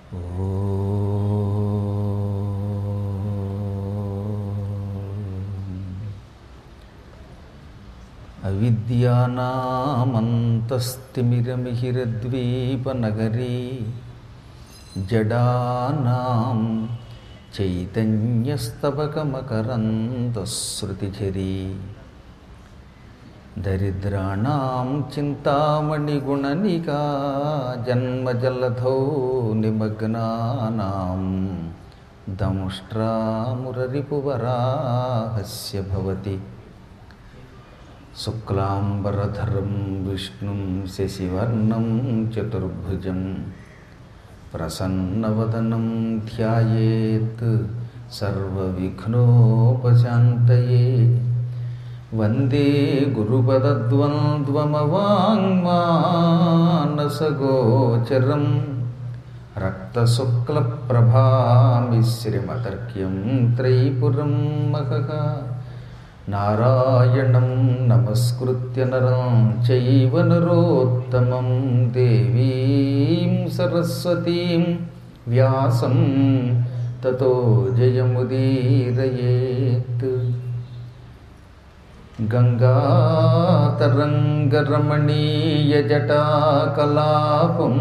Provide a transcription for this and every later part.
అవిద్యానామంతస్తిమిరమిహిరద్వీపనగరీ జడానాం చైతన్యస్తబకమకరందశ్రుతిఝరీ దరిద్రాణం చింతామణిగుణనికా జన్మజలధౌ నిమగ్నానాం దంష్ట్రామురరిపువరాహస్య భవతి శుక్లాంబరధరం విష్ణుం శశివర్ణం చతుర్భుజం ప్రసన్నవదనం ధ్యాయేత్ సర్వవిఘ్నోపశాంతయే వందే గురుపదద్వంద్వమవాङ्మానసగోచరం రక్తశుక్లప్రభామిశ్రమతర్క్యం త్రైపురం మహః నారాయణం నమస్కృత్య నరం చైవ నరోత్తమం దేవీం సరస్వతీం వ్యాసం తతో జయముదీరయేత్ గంగాతరంగరమణీయజటాకలాపం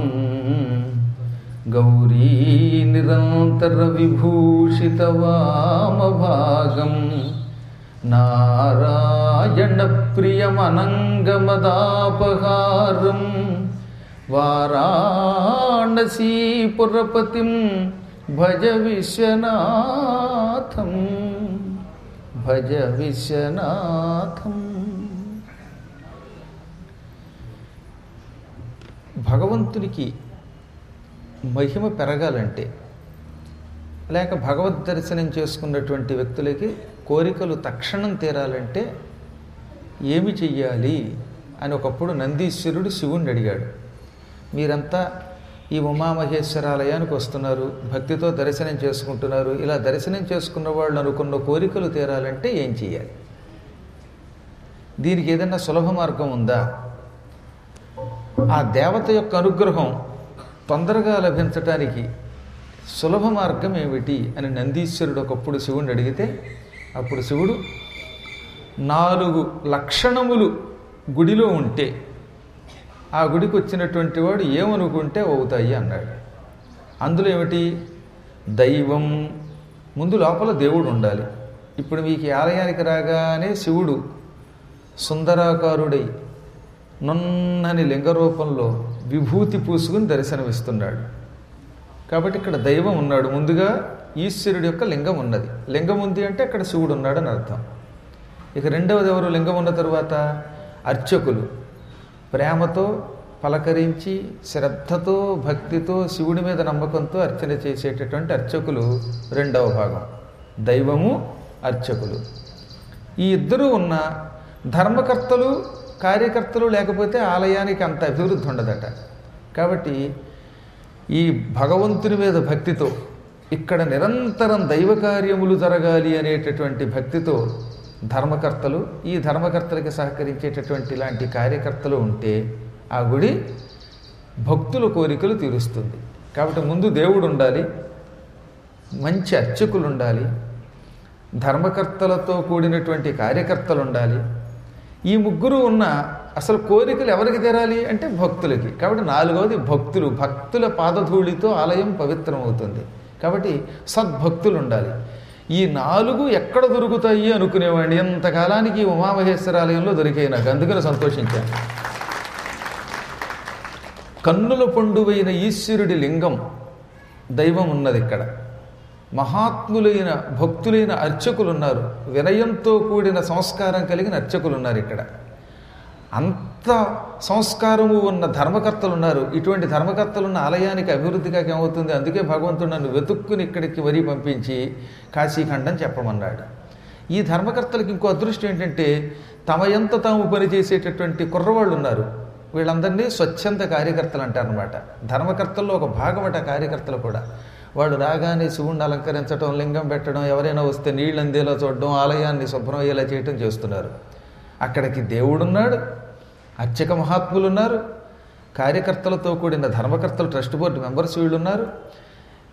గౌరీ నిరంతరవిభూషితవామభాగం నారాయణప్రియమనంగమదాపహారం వారాణసీపురపతిం భజ విశ్వనాథం భజ విశ్వనాథం భగవంతునికి మహిమ పెరగాలంటే లేక భగవద్ దర్శనం చేసుకున్నటువంటి వ్యక్తులకి కోరికలు తక్షణం తీరాలంటే ఏమి చెయ్యాలి అని ఒకప్పుడు నందీశ్వరుడు శివుణ్ణి అడిగాడు మీరంతా ఈ ఉమామహేశ్వరాలయానికి వస్తున్నారు భక్తితో దర్శనం చేసుకుంటున్నారు ఇలా దర్శనం చేసుకున్న వాళ్ళు అనుకున్న కోరికలు తీరాలంటే ఏం చేయాలి దీనికి ఏదైనా సులభ మార్గం ఉందా ఆ దేవత యొక్క అనుగ్రహం తొందరగా లభించటానికి సులభ మార్గం ఏమిటి అని నందీశ్వరుడు ఒకప్పుడు శివుణ్ణి అడిగితే అప్పుడు శివుడు నాలుగు లక్షణములు గుడిలో ఉంటే ఆ గుడికి వచ్చినటువంటి వాడు ఏమనుకుంటే అవుతాయి అన్నాడు అందులో ఏమిటి దైవం ముందు లోపల దేవుడు ఉండాలి ఇప్పుడు మీకు ఈ ఆలయానికి రాగానే శివుడు సుందరాకారుడై నున్నని లింగ రూపంలో విభూతి పూసుకుని దర్శనమిస్తున్నాడు కాబట్టి ఇక్కడ దైవం ఉన్నాడు ముందుగా ఈశ్వరుడి యొక్క లింగం ఉన్నది లింగం ఉంది అంటే అక్కడ శివుడు ఉన్నాడు అని అర్థం ఇక రెండవది ఎవరు లింగం ఉన్న తరువాత అర్చకులు ప్రేమతో పలకరించి శ్రద్ధతో భక్తితో శివుడి మీద నమ్మకంతో అర్చన చేసేటటువంటి అర్చకులు రెండవ భాగం దైవము అర్చకులు ఈ ఇద్దరూ ఉన్న ధర్మకర్తలు కార్యకర్తలు లేకపోతే ఆలయానికి అంత అభివృద్ధి ఉండదట కాబట్టి ఈ భగవంతుని మీద భక్తితో ఇక్కడ నిరంతరం దైవ కార్యములు జరగాలి అనేటటువంటి భక్తితో ధర్మకర్తలు ఈ ధర్మకర్తలకి సహకరించేటటువంటి ఇలాంటి కార్యకర్తలు ఉంటే ఆ గుడి భక్తుల కోరికలు తీరుస్తుంది కాబట్టి ముందు దేవుడు ఉండాలి మంచి అర్చకులు ఉండాలి ధర్మకర్తలతో కూడినటువంటి కార్యకర్తలు ఉండాలి ఈ ముగ్గురు ఉన్న అసలు కోరికలు ఎవరికి తీరాలి అంటే భక్తులకి కాబట్టి నాలుగవది భక్తులు భక్తుల పాదధూళితో ఆలయం పవిత్రమవుతుంది కాబట్టి సద్భక్తులు ఉండాలి ఈ నాలుగు ఎక్కడ దొరుకుతాయి అనుకునేవాడిని ఎంతకాలానికి ఉమామహేశ్వరాలయంలో దొరికాయి నాకు అందుకని సంతోషించాను కన్నుల పండువైన ఈశ్వరుడి లింగం దైవం ఉన్నది ఇక్కడ మహాత్ములైన భక్తులైన అర్చకులు ఉన్నారు వినయంతో కూడిన సంస్కారం కలిగిన అర్చకులు ఉన్నారు ఇక్కడ అంత సంస్కారము ఉన్న ధర్మకర్తలు ఉన్నారు ఇటువంటి ధర్మకర్తలు ఉన్న ఆలయానికి అభివృద్ధిగా ఏమవుతుంది అందుకే భగవంతుడు నన్ను వెతుక్కుని ఇక్కడికి వరి పంపించి కాశీఖండం చెప్పమన్నాడు ఈ ధర్మకర్తలకు ఇంకో అదృష్టం ఏంటంటే తమ ఎంత తాము పనిచేసేటటువంటి కుర్రవాళ్ళు ఉన్నారు వీళ్ళందరినీ స్వచ్ఛంద కార్యకర్తలు అంటారనమాట ధర్మకర్తల్లో ఒక భాగమట కార్యకర్తలు కూడా వాళ్ళు రాగానే శివుణ్ణి అలంకరించడం లింగం పెట్టడం ఎవరైనా వస్తే నీళ్ళు అందేలా చూడడం ఆలయాన్ని శుభ్రం అయ్యేలా చేయటం చేస్తున్నారు అక్కడికి దేవుడున్నాడు అర్చక మహాత్ములు ఉన్నారు కార్యకర్తలతో కూడిన ధర్మకర్తలు ట్రస్ట్ బోర్డు మెంబర్స్ వీళ్ళు ఉన్నారు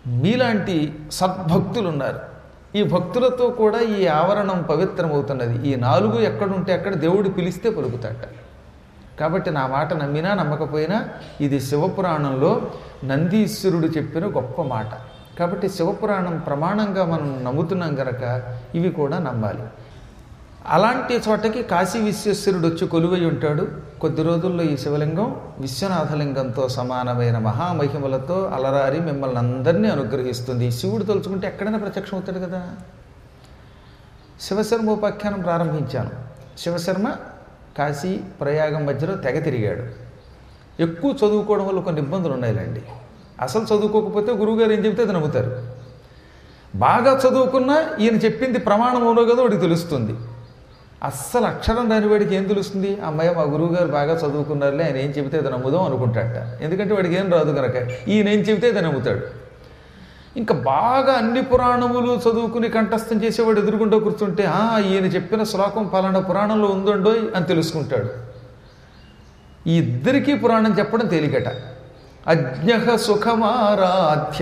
మీలాంటి సద్భక్తులు ఉన్నారు ఈ భక్తులతో కూడా ఈ ఆవరణం పవిత్రమవుతున్నది ఈ నాలుగు ఎక్కడుంటే అక్కడ దేవుడు పిలిస్తే పలుకుతాట కాబట్టి నా మాట నమ్మినా నమ్మకపోయినా ఇది శివపురాణంలో నందీశ్వరుడు చెప్పిన గొప్ప మాట కాబట్టి శివపురాణం ప్రమాణంగా మనం నమ్ముతున్నాం గనక ఇవి కూడా నమ్మాలి అలాంటి చోటకి కాశీ విశ్వేశ్వరుడు వచ్చి కొలువై ఉంటాడు కొద్ది రోజుల్లో ఈ శివలింగం విశ్వనాథలింగంతో సమానమైన మహామహిమలతో అలరారి మిమ్మల్ని అందరినీ అనుగ్రహిస్తుంది ఈ శివుడు తలుచుకుంటే ఎక్కడైనా ప్రత్యక్షం అవుతాడు కదా శివశర్మ ఉపాఖ్యానం ప్రారంభించాను శివశర్మ కాశీ ప్రయాగం మధ్యలో తెగ తిరిగాడు ఎక్కువ చదువుకోవడం వల్ల కొన్ని ఇబ్బందులు ఉన్నాయిలేండి అసలు చదువుకోకపోతే గురువుగారు ఏం చెబితే అది నమ్ముతారు బాగా చదువుకున్నా ఈయన చెప్పింది ప్రమాణం అవునో కదా వాడికి తెలుస్తుంది అస్సలు అక్షరం రాని వాడికి ఏం తెలుస్తుంది అమ్మాయి మా గురువు గారు బాగా చదువుకున్నారులే ఆయన ఏం చెబితే అది నమ్ముదాం అనుకుంటాట ఎందుకంటే వాడికి ఏం రాదు కనుక ఈయన ఏం చెబితే అది నమ్ముతాడు ఇంకా బాగా అన్ని పురాణములు చదువుకుని కంఠస్థం చేసేవాడు ఎదురుగుండా కూర్చుంటే "ఆ, ఈయన చెప్పిన శ్లోకం పలానా పురాణంలో ఉందండో అని తెలుసుకుంటాడు ఈ ఇద్దరికీ పురాణం చెప్పడం తేలికట అజ్ఞ సుఖమారాధ్య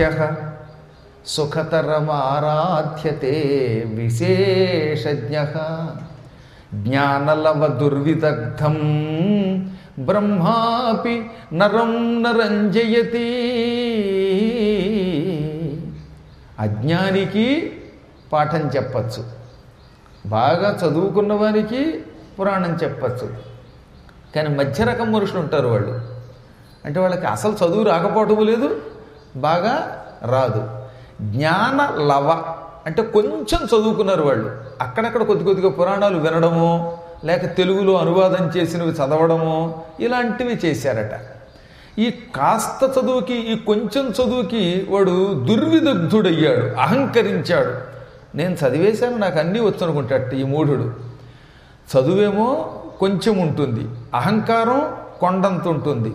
సుఖతరమారాధ్యతే విశేషజ్ఞ జ్ఞానలవ దుర్విదగ్ధం బ్రహ్మాపి నరం నరంజయతి అజ్ఞానికి పాఠం చెప్పచ్చు బాగా చదువుకున్న వారికి పురాణం చెప్పచ్చు కానీ మధ్య రకం మనుషులు ఉంటారు వాళ్ళు అంటే వాళ్ళకి అసలు చదువు రాకపోవటం లేదు బాగా రాదు జ్ఞాన లవ అంటే కొంచెం చదువుకున్నారు వాళ్ళు అక్కడక్కడ కొద్ది కొద్దిగా పురాణాలు వినడము లేక తెలుగులో అనువాదం చేసినవి చదవడము ఇలాంటివి చేశారట ఈ కాస్త చదువుకి ఈ కొంచెం చదువుకి వాడు దుర్విదగ్ధుడయ్యాడు అహంకరించాడు నేను చదివేశాను నాకు అన్నీ వచ్చు అనుకుంటాడు ఈ మూఢుడు చదువేమో కొంచెం ఉంటుంది అహంకారం కొండంత ఉంటుంది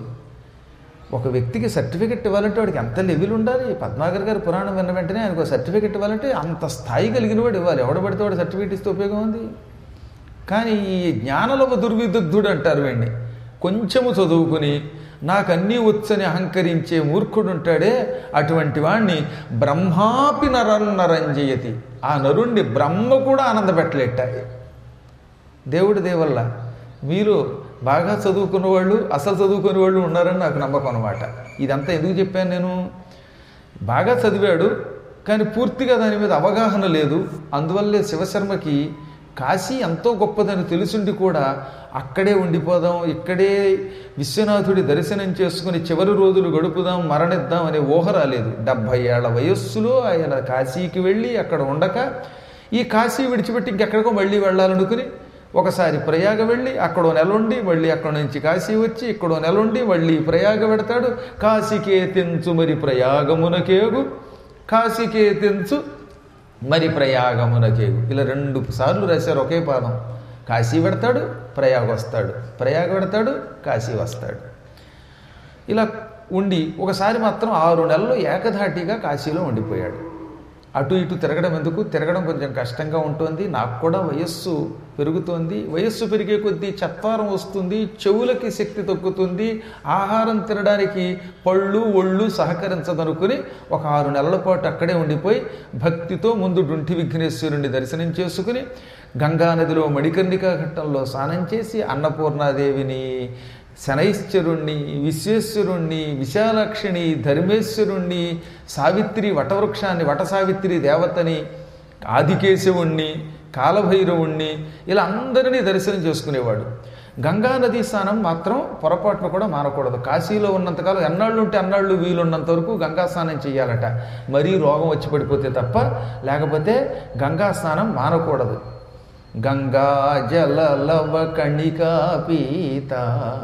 ఒక వ్యక్తికి సర్టిఫికెట్ ఇవ్వాలంటే వాడికి ఎంత లెవెల్ ఉండాలి పద్మాగర్ గారి పురాణం విన్న వెంటనే ఆయనకు సర్టిఫికెట్ ఇవ్వాలంటే అంత స్థాయి కలిగిన వాడు ఇవ్వాలి ఎవడు పడితే వాడు సర్టిఫికెట్ ఇస్తే ఉపయోగం ఉంది కానీ ఈ జ్ఞానలవ దుర్విదగ్ధుడు అంటారు వీడిని కొంచెము చదువుకుని నాకు అన్నీ వచ్చని అహంకరించే మూర్ఖుడు ఉంటాడే అటువంటి వాణ్ణి బ్రహ్మాపి నరన్నరంజయతి ఆ నరుణ్ణి బ్రహ్మ కూడా ఆనందపెట్టలేట దేవుడి దేవల్ల మీరు బాగా చదువుకున్న వాళ్ళు అసలు చదువుకునే వాళ్ళు ఉన్నారని నాకు నమ్మకం అనమాట ఇదంతా ఎందుకు చెప్పాను నేను బాగా చదివాడు కానీ పూర్తిగా దాని మీద అవగాహన లేదు అందువల్లే శివశర్మకి కాశీ ఎంతో గొప్పదని తెలుసుండి కూడా అక్కడే ఉండిపోదాం ఇక్కడే విశ్వనాథుడి దర్శనం చేసుకుని చివరి రోజులు గడుపుదాం మరణిద్దాం అనే ఊహ రాలేదు డెబ్భై ఏళ్ల వయస్సులో ఆయన కాశీకి వెళ్ళి అక్కడ ఉండక ఈ కాశీ విడిచిపెట్టి ఇంకెక్కడికో మళ్ళీ వెళ్ళాలనుకుని ఒకసారి ప్రయాగ వెళ్ళి అక్కడో నెల ఉండి మళ్ళీ అక్కడ నుంచి కాశీ వచ్చి ఇక్కడో నెల ఉండి మళ్ళీ ప్రయాగ పెడతాడు కాశీకే తెంచు మరి ప్రయాగమునకేగు కాశీకే తెంచు మరి ప్రయాగమునకేగు ఇలా రెండు సార్లు రాశారు ఒకే పాదం కాశీ పెడతాడు ప్రయాగ వస్తాడు ప్రయాగ పెడతాడు కాశీ వస్తాడు ఇలా ఉండి ఒకసారి మాత్రం ఆరు నెలలు ఏకధాటిగా కాశీలో ఉండిపోయాడు అటు ఇటు తిరగడం ఎందుకు తిరగడం కొంచెం కష్టంగా ఉంటుంది నాకు కూడా వయస్సు పెరుగుతోంది వయస్సు పెరిగే కొద్దీ చత్వారం వస్తుంది చెవులకి శక్తి తగ్గుతుంది ఆహారం తినడానికి పళ్ళు ఒళ్ళు సహకరించదనుకుని ఒక ఆరు నెలల పాటు అక్కడే ఉండిపోయి భక్తితో ముందు డుంటి విఘ్నేశ్వరుణ్ణి దర్శనం చేసుకుని గంగానదిలో మణికర్ణికా ఘట్టంలో స్నానం చేసి అన్నపూర్ణాదేవిని శనైశ్వరుణ్ణి విశ్వేశ్వరుణ్ణి విశాలాక్షిని ధర్మేశ్వరుణ్ణి సావిత్రి వటవృక్షాన్ని వట సావిత్రి దేవతని ఆదికేశవుణ్ణి కాలభైరవుణ్ణి ఇలా అందరినీ దర్శనం చేసుకునేవాడు గంగా నదీ స్నానం మాత్రం పొరపాటున కూడా మానకూడదు కాశీలో ఉన్నంతకాలం ఎన్నాళ్ళు ఉంటే అన్నాళ్ళు వీలున్నంత వరకు గంగా స్నానం చేయాలట మరీ రోగం వచ్చి పడిపోతే తప్ప లేకపోతే గంగా స్నానం మానకూడదు గంగా జలలవ కణికా పీత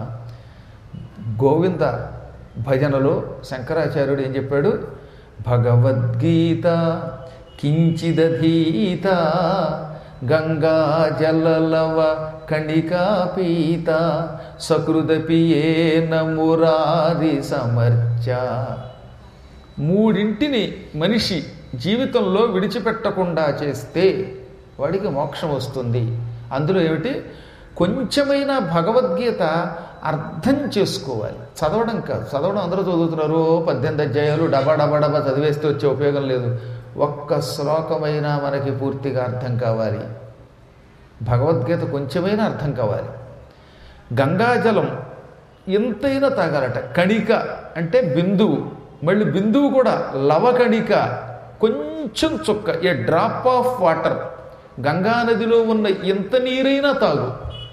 గోవింద భజనలో శంకరాచార్యుడు ఏం చెప్పాడు భగవద్గీత కించిదధీత గంగా జలలవ కణికా పీత సకృదపి ఏన మురారి సమర్చ మూడింటిని మనిషి జీవితంలో విడిచిపెట్టకుండా చేస్తే వాడికి మోక్షం వస్తుంది అందులో ఏమిటి కొంచెమైన భగవద్గీత అర్థం చేసుకోవాలి చదవడం కాదు చదవడం అందరూ చదువుతున్నారు "ఓ, పద్దెనిమిది అధ్యాయాలు డబా డబా డబా చదివేస్తే వచ్చే ఉపయోగం లేదు ఒక్క శ్లోకమైనా మనకి పూర్తిగా అర్థం కావాలి భగవద్గీత కొంచెమైనా అర్థం కావాలి గంగాజలం ఎంతైనా తాగాలట కణిక అంటే బిందువు మళ్ళీ బిందువు కూడా లవకణిక కొంచెం చుక్క a drop of water Ganga నదిలో ఉన్న ఎంత నీరైనా తాగు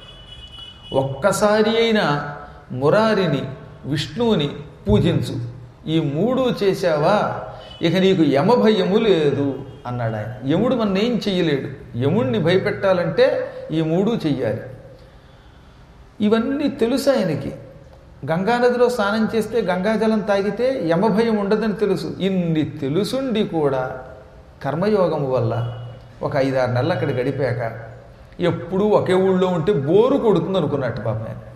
ఒక్కసారి అయినా మురారిని విష్ణువుని పూజించు ఈ మూడు చేశావా ఇక నీకు యమభయము లేదు అన్నాడు ఆయన యముడు మన ఏం చెయ్యలేడు యముణ్ణి భయపెట్టాలంటే ఈ మూడు చెయ్యాలి ఇవన్నీ తెలుసు ఆయనకి గంగానదిలో స్నానం చేస్తే గంగాజలం తాగితే యమభయం ఉండదని తెలుసు ఇన్ని తెలుసుండి కూడా కర్మయోగము వల్ల ఒక ఐదారు నెలలు అక్కడ గడిపాక ఎప్పుడూ ఒకే ఊళ్ళో ఉంటే బోరు కొడుతుంది అనుకున్నట్టు పాపం ఆయన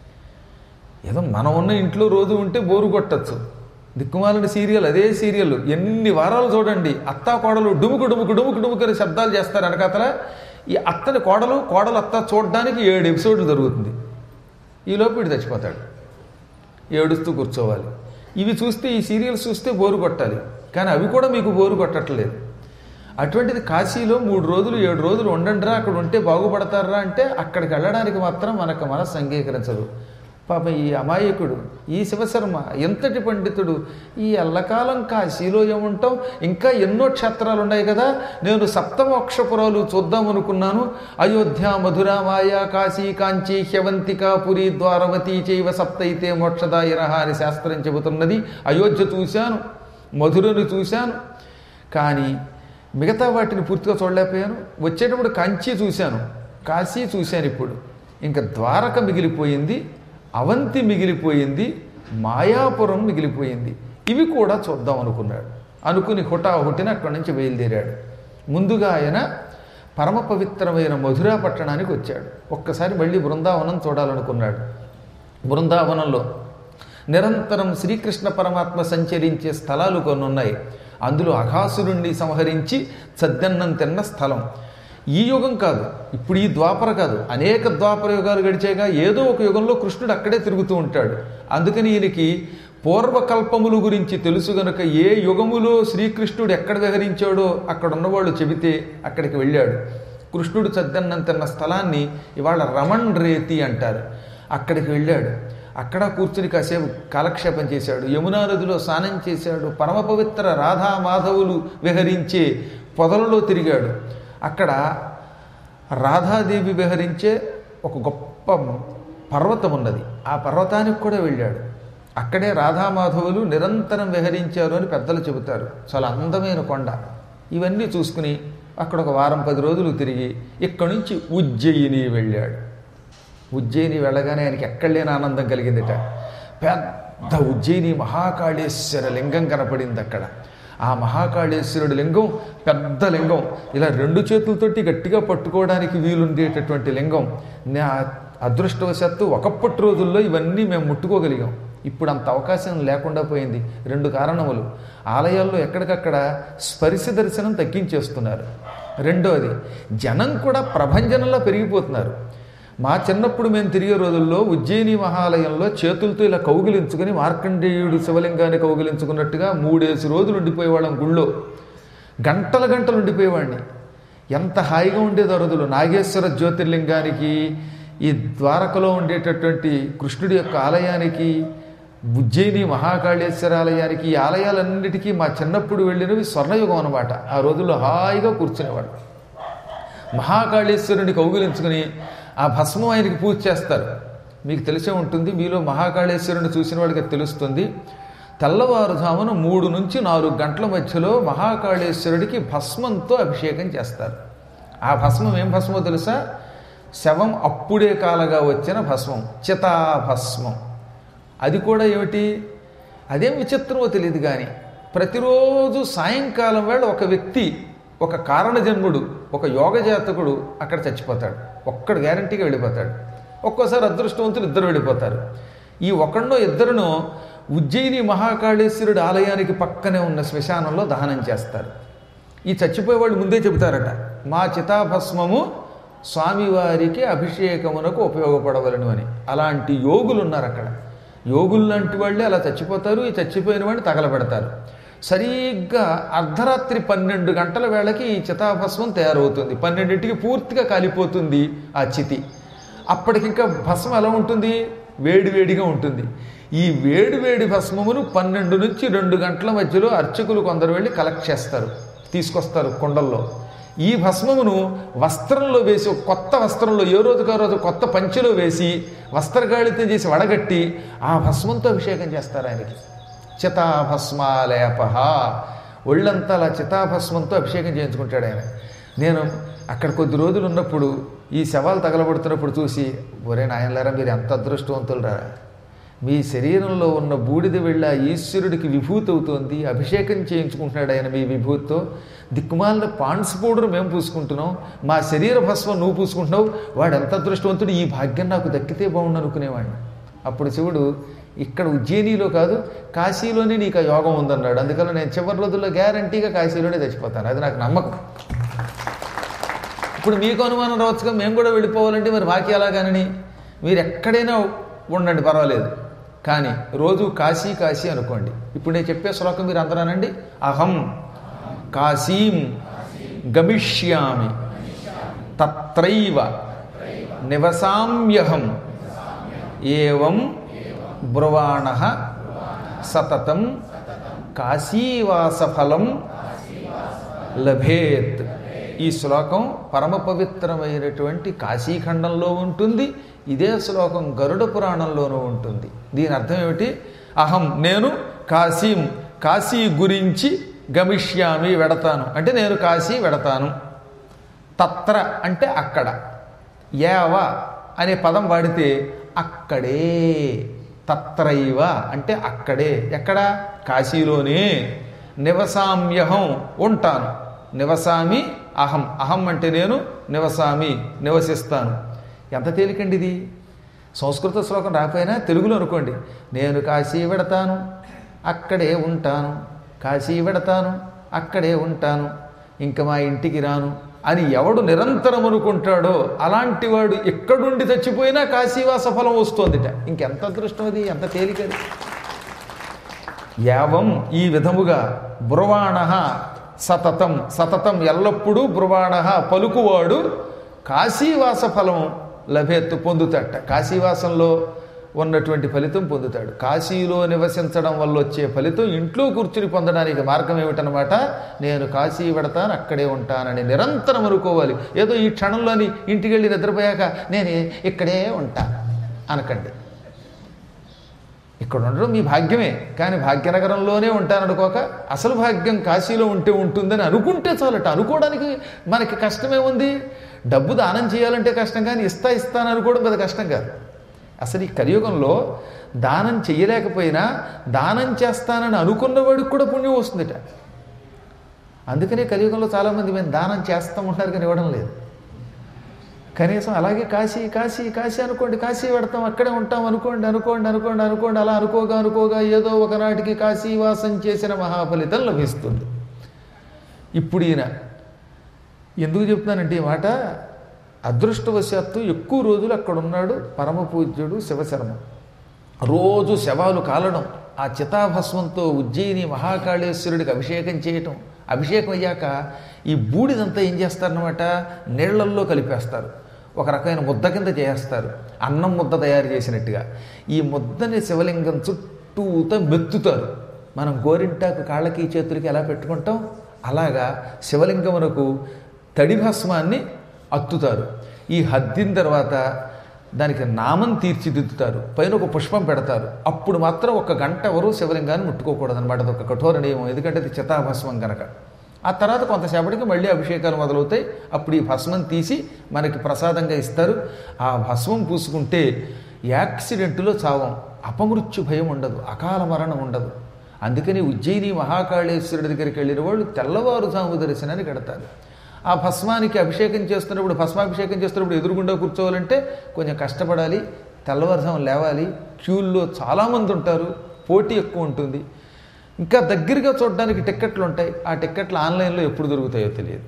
ఏదో మనం ఉన్న ఇంట్లో రోజు ఉంటే బోరు కొట్టచ్చు దిక్కుమాలని సీరియల్ అదే సీరియల్ ఎన్ని వారాలు చూడండి అత్త కోడలు డుముకు డుముకు డుముకు డుముకు అని శబ్దాలు చేస్తారు వెనకాతల ఈ అత్తని కోడలు కోడలు అత్త చూడడానికి ఏడు ఎపిసోడ్లు జరుగుతుంది ఈలోపు వీడు చచ్చిపోతాడు ఏడుస్తూ కూర్చోవాలి ఇవి చూస్తే ఈ సీరియల్స్ చూస్తే బోరు కొట్టాలి కానీ అవి కూడా మీకు బోరు కొట్టట్లేదు అటువంటిది కాశీలో మూడు రోజులు ఏడు రోజులు ఉండండిరా అక్కడ ఉంటే బాగుపడతారా అంటే అక్కడికి వెళ్ళడానికి మాత్రం మనకు మనసు అంగీకరించదు పాప ఈ అమాయకుడు ఈ శివశర్మ ఎంతటి పండితుడు ఈ ఎల్లకాలం కాశీలో ఏముంటాం ఇంకా ఎన్నో క్షేత్రాలు ఉన్నాయి కదా నేను సప్తమోక్షపురాలు చూద్దాం అనుకున్నాను అయోధ్య మధుర మాయా కాశీ కాంచీ హ్యవంతిక పురి ద్వారవతి చైవ సప్తైతే మోక్షదాయన అని శాస్త్రం చెబుతున్నది అయోధ్య చూశాను మధురను చూశాను కానీ మిగతా వాటిని పూర్తిగా చూడలేకపోయాను వచ్చేటప్పుడు కంచి చూశాను కాశీ చూశాను ఇప్పుడు ఇంకా ద్వారక మిగిలిపోయింది అవంతి మిగిలిపోయింది మాయాపురం మిగిలిపోయింది ఇవి కూడా చూద్దాం అనుకున్నాడు అనుకుని హుటాహుటిన అక్కడి నుంచి బయలుదేరాడు ముందుగా ఆయన పరమ పవిత్రమైన మధురా పట్టణానికి వచ్చాడు ఒక్కసారి మళ్ళీ బృందావనం చూడాలనుకున్నాడు బృందావనంలో నిరంతరం శ్రీకృష్ణ పరమాత్మ సంచరించే స్థలాలు కొన్ని ఉన్నాయి అందులో అఘాసురుణ్ణి సంహరించి సద్దన్నం తిన్న స్థలం ఈ యుగం కాదు ఇప్పుడు ఈ ద్వాపర కాదు అనేక ద్వాపర యుగాలు గడిచాక ఏదో ఒక యుగంలో కృష్ణుడు అక్కడే తిరుగుతూ ఉంటాడు అందుకని ఈయనకి పూర్వకల్పములు గురించి తెలుసు గనుక ఏ యుగములో శ్రీకృష్ణుడు ఎక్కడ విహరించాడో అక్కడ ఉన్నవాళ్ళు చెబితే అక్కడికి వెళ్ళాడు కృష్ణుడు సద్దన్నం తిన్న స్థలాన్ని ఇవాళ రమణ్ రేతి అంటారు అక్కడికి వెళ్ళాడు అక్కడ కూర్చుని కాసేపు కాలక్షేపం చేశాడు యమునా నదిలో స్నానం చేశాడు పరమ పవిత్ర రాధా మాధవులు విహరించే పొదలలో తిరిగాడు అక్కడ రాధాదేవి విహరించే ఒక గొప్ప పర్వతం ఉన్నది ఆ పర్వతానికి కూడా వెళ్ళాడు అక్కడే రాధామాధవులు నిరంతరం విహరించారు అని పెద్దలు చెబుతారు చాలా అందమైన కొండ ఇవన్నీ చూసుకుని అక్కడ ఒక వారం పది రోజులు తిరిగి ఇక్కడి నుంచి ఉజ్జయిని వెళ్ళాడు ఉజ్జయిని వెళ్ళగానే ఆయనకి ఎక్కడ లేని ఆనందం కలిగిందిట పెద్ద ఉజ్జయిని మహాకాళేశ్వర లింగం కనపడింది అక్కడ ఆ మహాకాళేశ్వరుడి లింగం పెద్ద లింగం ఇలా రెండు చేతులతోటి గట్టిగా పట్టుకోవడానికి వీలుండేటటువంటి లింగం నా అదృష్టవశాత్తు ఒకప్పటి రోజుల్లో ఇవన్నీ మేము ముట్టుకోగలిగాం ఇప్పుడు అంత అవకాశం లేకుండా పోయింది రెండు కారణములు ఆలయాల్లో ఎక్కడికక్కడ స్పర్శ దర్శనం తగ్గించేస్తున్నారు రెండోది జనం కూడా ప్రభంజనంలో పెరిగిపోతున్నారు మా చిన్నప్పుడు మేము తిరిగే రోజుల్లో ఉజ్జయిని మహాలయంలో చేతులతో ఇలా కౌగిలించుకుని మార్కండేయుడు శివలింగాన్ని కౌగిలించుకున్నట్టుగా మూడేసి రోజులు ఉండిపోయేవాళ్ళం గుళ్ళో గంటల గంటలు ఉండిపోయేవాడిని ఎంత హాయిగా ఉండేది ఆ రోజులు నాగేశ్వర జ్యోతిర్లింగానికి ఈ ద్వారకలో ఉండేటటువంటి కృష్ణుడి యొక్క ఆలయానికి ఉజ్జయిని మహాకాళేశ్వర ఆలయానికి ఈ ఆలయాలన్నిటికీ మా చిన్నప్పుడు వెళ్ళినవి స్వర్ణయుగం అనమాట ఆ రోజుల్లో హాయిగా కూర్చునేవాడు మహాకాళేశ్వరుని కౌగిలించుకుని ఆ భస్మం ఆయనకి పూజ చేస్తారు మీకు తెలిసే ఉంటుంది మీలో మహాకాళేశ్వరుని చూసిన వాడికి అది తెలుస్తుంది తెల్లవారుజామున మూడు నుంచి నాలుగు గంటల మధ్యలో మహాకాళేశ్వరుడికి భస్మంతో అభిషేకం చేస్తారు ఆ భస్మం ఏం భస్మో తెలుసా శవం అప్పుడే కాలగా వచ్చిన భస్మం చితాభస్మం అది కూడా ఏమిటి అదేం విచిత్రమో తెలియదు కానీ ప్రతిరోజు సాయంకాలం వేళ ఒక వ్యక్తి ఒక కారణజన్ముడు ఒక యోగ జాతకుడు అక్కడ చచ్చిపోతాడు ఒక్కడు గ్యారంటీగా వెళ్ళిపోతాడు ఒక్కోసారి అదృష్టవంతులు ఇద్దరు వెళ్ళిపోతారు ఈ ఒకళ్ళో ఇద్దరును ఉజ్జయిని మహాకాళేశ్వరుడి ఆలయానికి పక్కనే ఉన్న శ్మశానంలో దహనం చేస్తారు ఈ చచ్చిపోయే వాళ్ళు ముందే చెబుతారట మా చితాభస్మము స్వామివారికి అభిషేకమునకు ఉపయోగపడవలను అని అలాంటి యోగులు ఉన్నారు అక్కడ యోగులు లాంటి వాళ్ళే అలా చచ్చిపోతారు ఈ చచ్చిపోయిన వాడిని తగలబెడతారు సరిగ్గా అర్ధరాత్రి పన్నెండు గంటల వేళకి ఈ చితాభస్మం తయారవుతుంది పన్నెండింటికి పూర్తిగా కాలిపోతుంది ఆ చితి అప్పటికింకా భస్మం ఎలా ఉంటుంది వేడి వేడిగా ఉంటుంది ఈ వేడి వేడి భస్మమును పన్నెండు నుంచి రెండు గంటల మధ్యలో అర్చకులు కొందరు వెళ్ళి కలెక్ట్ చేస్తారు తీసుకొస్తారు కుండల్లో ఈ భస్మమును వస్త్రంలో వేసి ఒక కొత్త వస్త్రంలో ఏ రోజుకు ఆ రోజు కొత్త పంచెలో వేసి వస్త్రగాళితం చేసి వడగట్టి ఆ భస్మంతో అభిషేకం చేస్తారు ఆయనకి చితాభస్మాలేప ఒళ్ళంతా అలా చితాభస్మంతో అభిషేకం చేయించుకుంటాడు ఆయన నేను అక్కడ కొద్ది రోజులు ఉన్నప్పుడు ఈ శవాలు తగలబడుతున్నప్పుడు చూసి ఒరే నాయనలారా మీరు ఎంత అదృష్టవంతులరా మీ శరీరంలో ఉన్న బూడిద వెళ్ళ ఈశ్వరుడికి విభూతి అవుతోంది అభిషేకం చేయించుకుంటున్నాడు ఆయన మీ విభూతితో దిక్కుమాలిన పాండ్స్ పౌడర్ మేము పూసుకుంటున్నాం మా శరీర భస్మం నువ్వు పూసుకుంటున్నావు వాడు ఎంత అదృష్టవంతుడు ఈ భాగ్యం నాకు దక్కితే బాగుండు అనుకునేవాడిని అప్పుడు శివుడు ఇక్కడ ఉజ్జయినిలో కాదు కాశీలోనే నీకు ఆ యోగం ఉందన్నాడు అందుకని నేను చివరి రోజుల్లో గ్యారంటీగా కాశీలోనే చచ్చిపోతాను అది నాకు నమ్మకం ఇప్పుడు మీకు అనుమానం రావచ్చుగా మేము కూడా వెళ్ళిపోవాలంటే మరి మాకి ఎలాగానని మీరు ఎక్కడైనా ఉండండి పర్వాలేదు కానీ రోజు కాశీ కాశీ అనుకోండి ఇప్పుడు నేను చెప్పే శ్లోకం మీరు అందరానండి అహం కాశీం గమిష్యామి తత్రైవ నివసామ్యహం ఏవం బ్రువాణ సతతం కాశీవాసఫలం లభేత్ ఈ శ్లోకం పరమ పవిత్రమైనటువంటి కాశీఖండంలో ఉంటుంది ఇదే శ్లోకం గరుడ పురాణంలోనూ ఉంటుంది దీని అర్థం ఏమిటి అహం నేను కాశీం కాశీ గురించి గమిష్యామి వెడతాను అంటే నేను కాశీ వెడతాను తత్ర అంటే అక్కడ ఏవ అనే పదం వాడితే అక్కడే తత్రైవ అంటే అక్కడే ఎక్కడ కాశీలోనే నివసామ్యహం ఉంటాను నివసామి అహం అహం అంటే నేను నివసామి నివసిస్తాను ఎంత తేలికండి ఇది సంస్కృత శ్లోకం రాకపోయినా తెలుగులో అనుకోండి నేను కాశీ వెడతాను అక్కడే ఉంటాను కాశీ వెడతాను అక్కడే ఉంటాను ఇంకా మా ఇంటికి రాను అని ఎవడు నిరంతరం అనుకుంటాడో అలాంటి వాడు ఎక్కడుండి చచ్చిపోయినా కాశీవాస ఫలం వస్తోందిట ఇంకెంత అదృష్టం అది ఎంత తేలికది యావం ఈ విధముగా బ్రువాణ సతతం సతతం ఎల్లప్పుడూ బ్రువాణ పలుకువాడు కాశీవాస ఫలం లభేత్తు పొందుతాట కాశీవాసంలో ఉన్నటువంటి ఫలితం పొందుతాడు కాశీలో నివసించడం వల్ల వచ్చే ఫలితం ఇంట్లో కూర్చుని పొందడానికి మార్గం ఏమిటనమాట నేను కాశీ పెడతాను అక్కడే ఉంటానని నిరంతరం అనుకోవాలి ఏదో ఈ క్షణంలోని ఇంటికి వెళ్ళి నిద్రపోయాక నేను ఇక్కడే ఉంటా అనకండి ఇక్కడ ఉండడం మీ భాగ్యమే కానీ భాగ్యనగరంలోనే ఉంటాననుకోక అసలు భాగ్యం కాశీలో ఉంటే ఉంటుందని అనుకుంటే చాలట అనుకోవడానికి మనకి కష్టమే ఉంది డబ్బు దానం చేయాలంటే కష్టం కానీ ఇస్తా ఇస్తాను అనుకోవడం పెద్ద కష్టం కాదు అసలు ఈ కలియుగంలో దానం చెయ్యలేకపోయినా దానం చేస్తానని అనుకున్నవాడికి కూడా పుణ్యం వస్తుందిట అందుకనే కలియుగంలో చాలామంది మేము దానం చేస్తాం ఉంటున్నారు కానీ ఇవ్వడం లేదు కనీసం అలాగే కాశీ కాశీ కాశీ అనుకోండి కాశీ పెడతాం అక్కడే ఉంటాం అనుకోండి అనుకోండి అనుకోండి అనుకోండి అలా అనుకోగా అనుకోగా ఏదో ఒకనాటికి కాశీవాసం చేసిన మహాఫలితం లభిస్తుంది ఇప్పుడు ఈయన ఎందుకు చెప్తున్నానంటే ఈ మాట అదృష్టవశాత్తు ఎక్కువ రోజులు అక్కడ ఉన్నాడు పరమ పూజ్యుడు శివశర్మ రోజు శవాలు కాలడం ఆ చితాభస్మంతో ఉజ్జయిని మహాకాళేశ్వరుడికి అభిషేకం చేయటం అభిషేకం అయ్యాక ఈ బూడిదంతా ఏం చేస్తారనమాట నీళ్లల్లో కలిపేస్తారు ఒక రకమైన ముద్ద కింద చేస్తారు అన్నం ముద్ద తయారు చేసినట్టుగా ఈ ముద్దని శివలింగం చుట్టూతో మెత్తుతారు మనం గోరింటాకు కాళ్ళకి చేతులకి ఎలా పెట్టుకుంటాం అలాగా శివలింగమునకు తడి భస్మాన్ని అత్తుతారు ఈ హద్దిన తర్వాత దానికి నామం తీర్చిదిద్దుతారు పైన ఒక పుష్పం పెడతారు అప్పుడు మాత్రం ఒక గంట ఎవరు శివలింగాన్ని ముట్టుకోకూడదు అనమాట అది ఒక కఠోర నియమం ఎందుకంటే అది చితాభస్మం కనుక ఆ తర్వాత కొంతసేపటికి మళ్ళీ అభిషేకాలు మొదలవుతాయి అప్పుడు ఈ భస్మం తీసి మనకి ప్రసాదంగా ఇస్తారు ఆ భస్మం పూసుకుంటే యాక్సిడెంట్లో చావం అపమృత్యు భయం ఉండదు అకాల మరణం ఉండదు అందుకని ఉజ్జయిని మహాకాళేశ్వరుడి దగ్గరికి వెళ్ళిన వాళ్ళు తెల్లవారుజాము దర్శనానికి కడతారు ఆ భస్మానికి అభిషేకం చేస్తున్నప్పుడు భస్మాభిషేకం చేస్తున్నప్పుడు ఎదురుగుండా కూర్చోవాలంటే కొంచెం కష్టపడాలి తెల్లవారుజాము లేవాలి క్యూల్లో చాలామంది ఉంటారు పోటీ ఎక్కువ ఉంటుంది ఇంకా దగ్గరగా చూడడానికి టిక్కెట్లు ఉంటాయి ఆ టిక్కెట్లు ఆన్లైన్లో ఎప్పుడు దొరుకుతాయో తెలియదు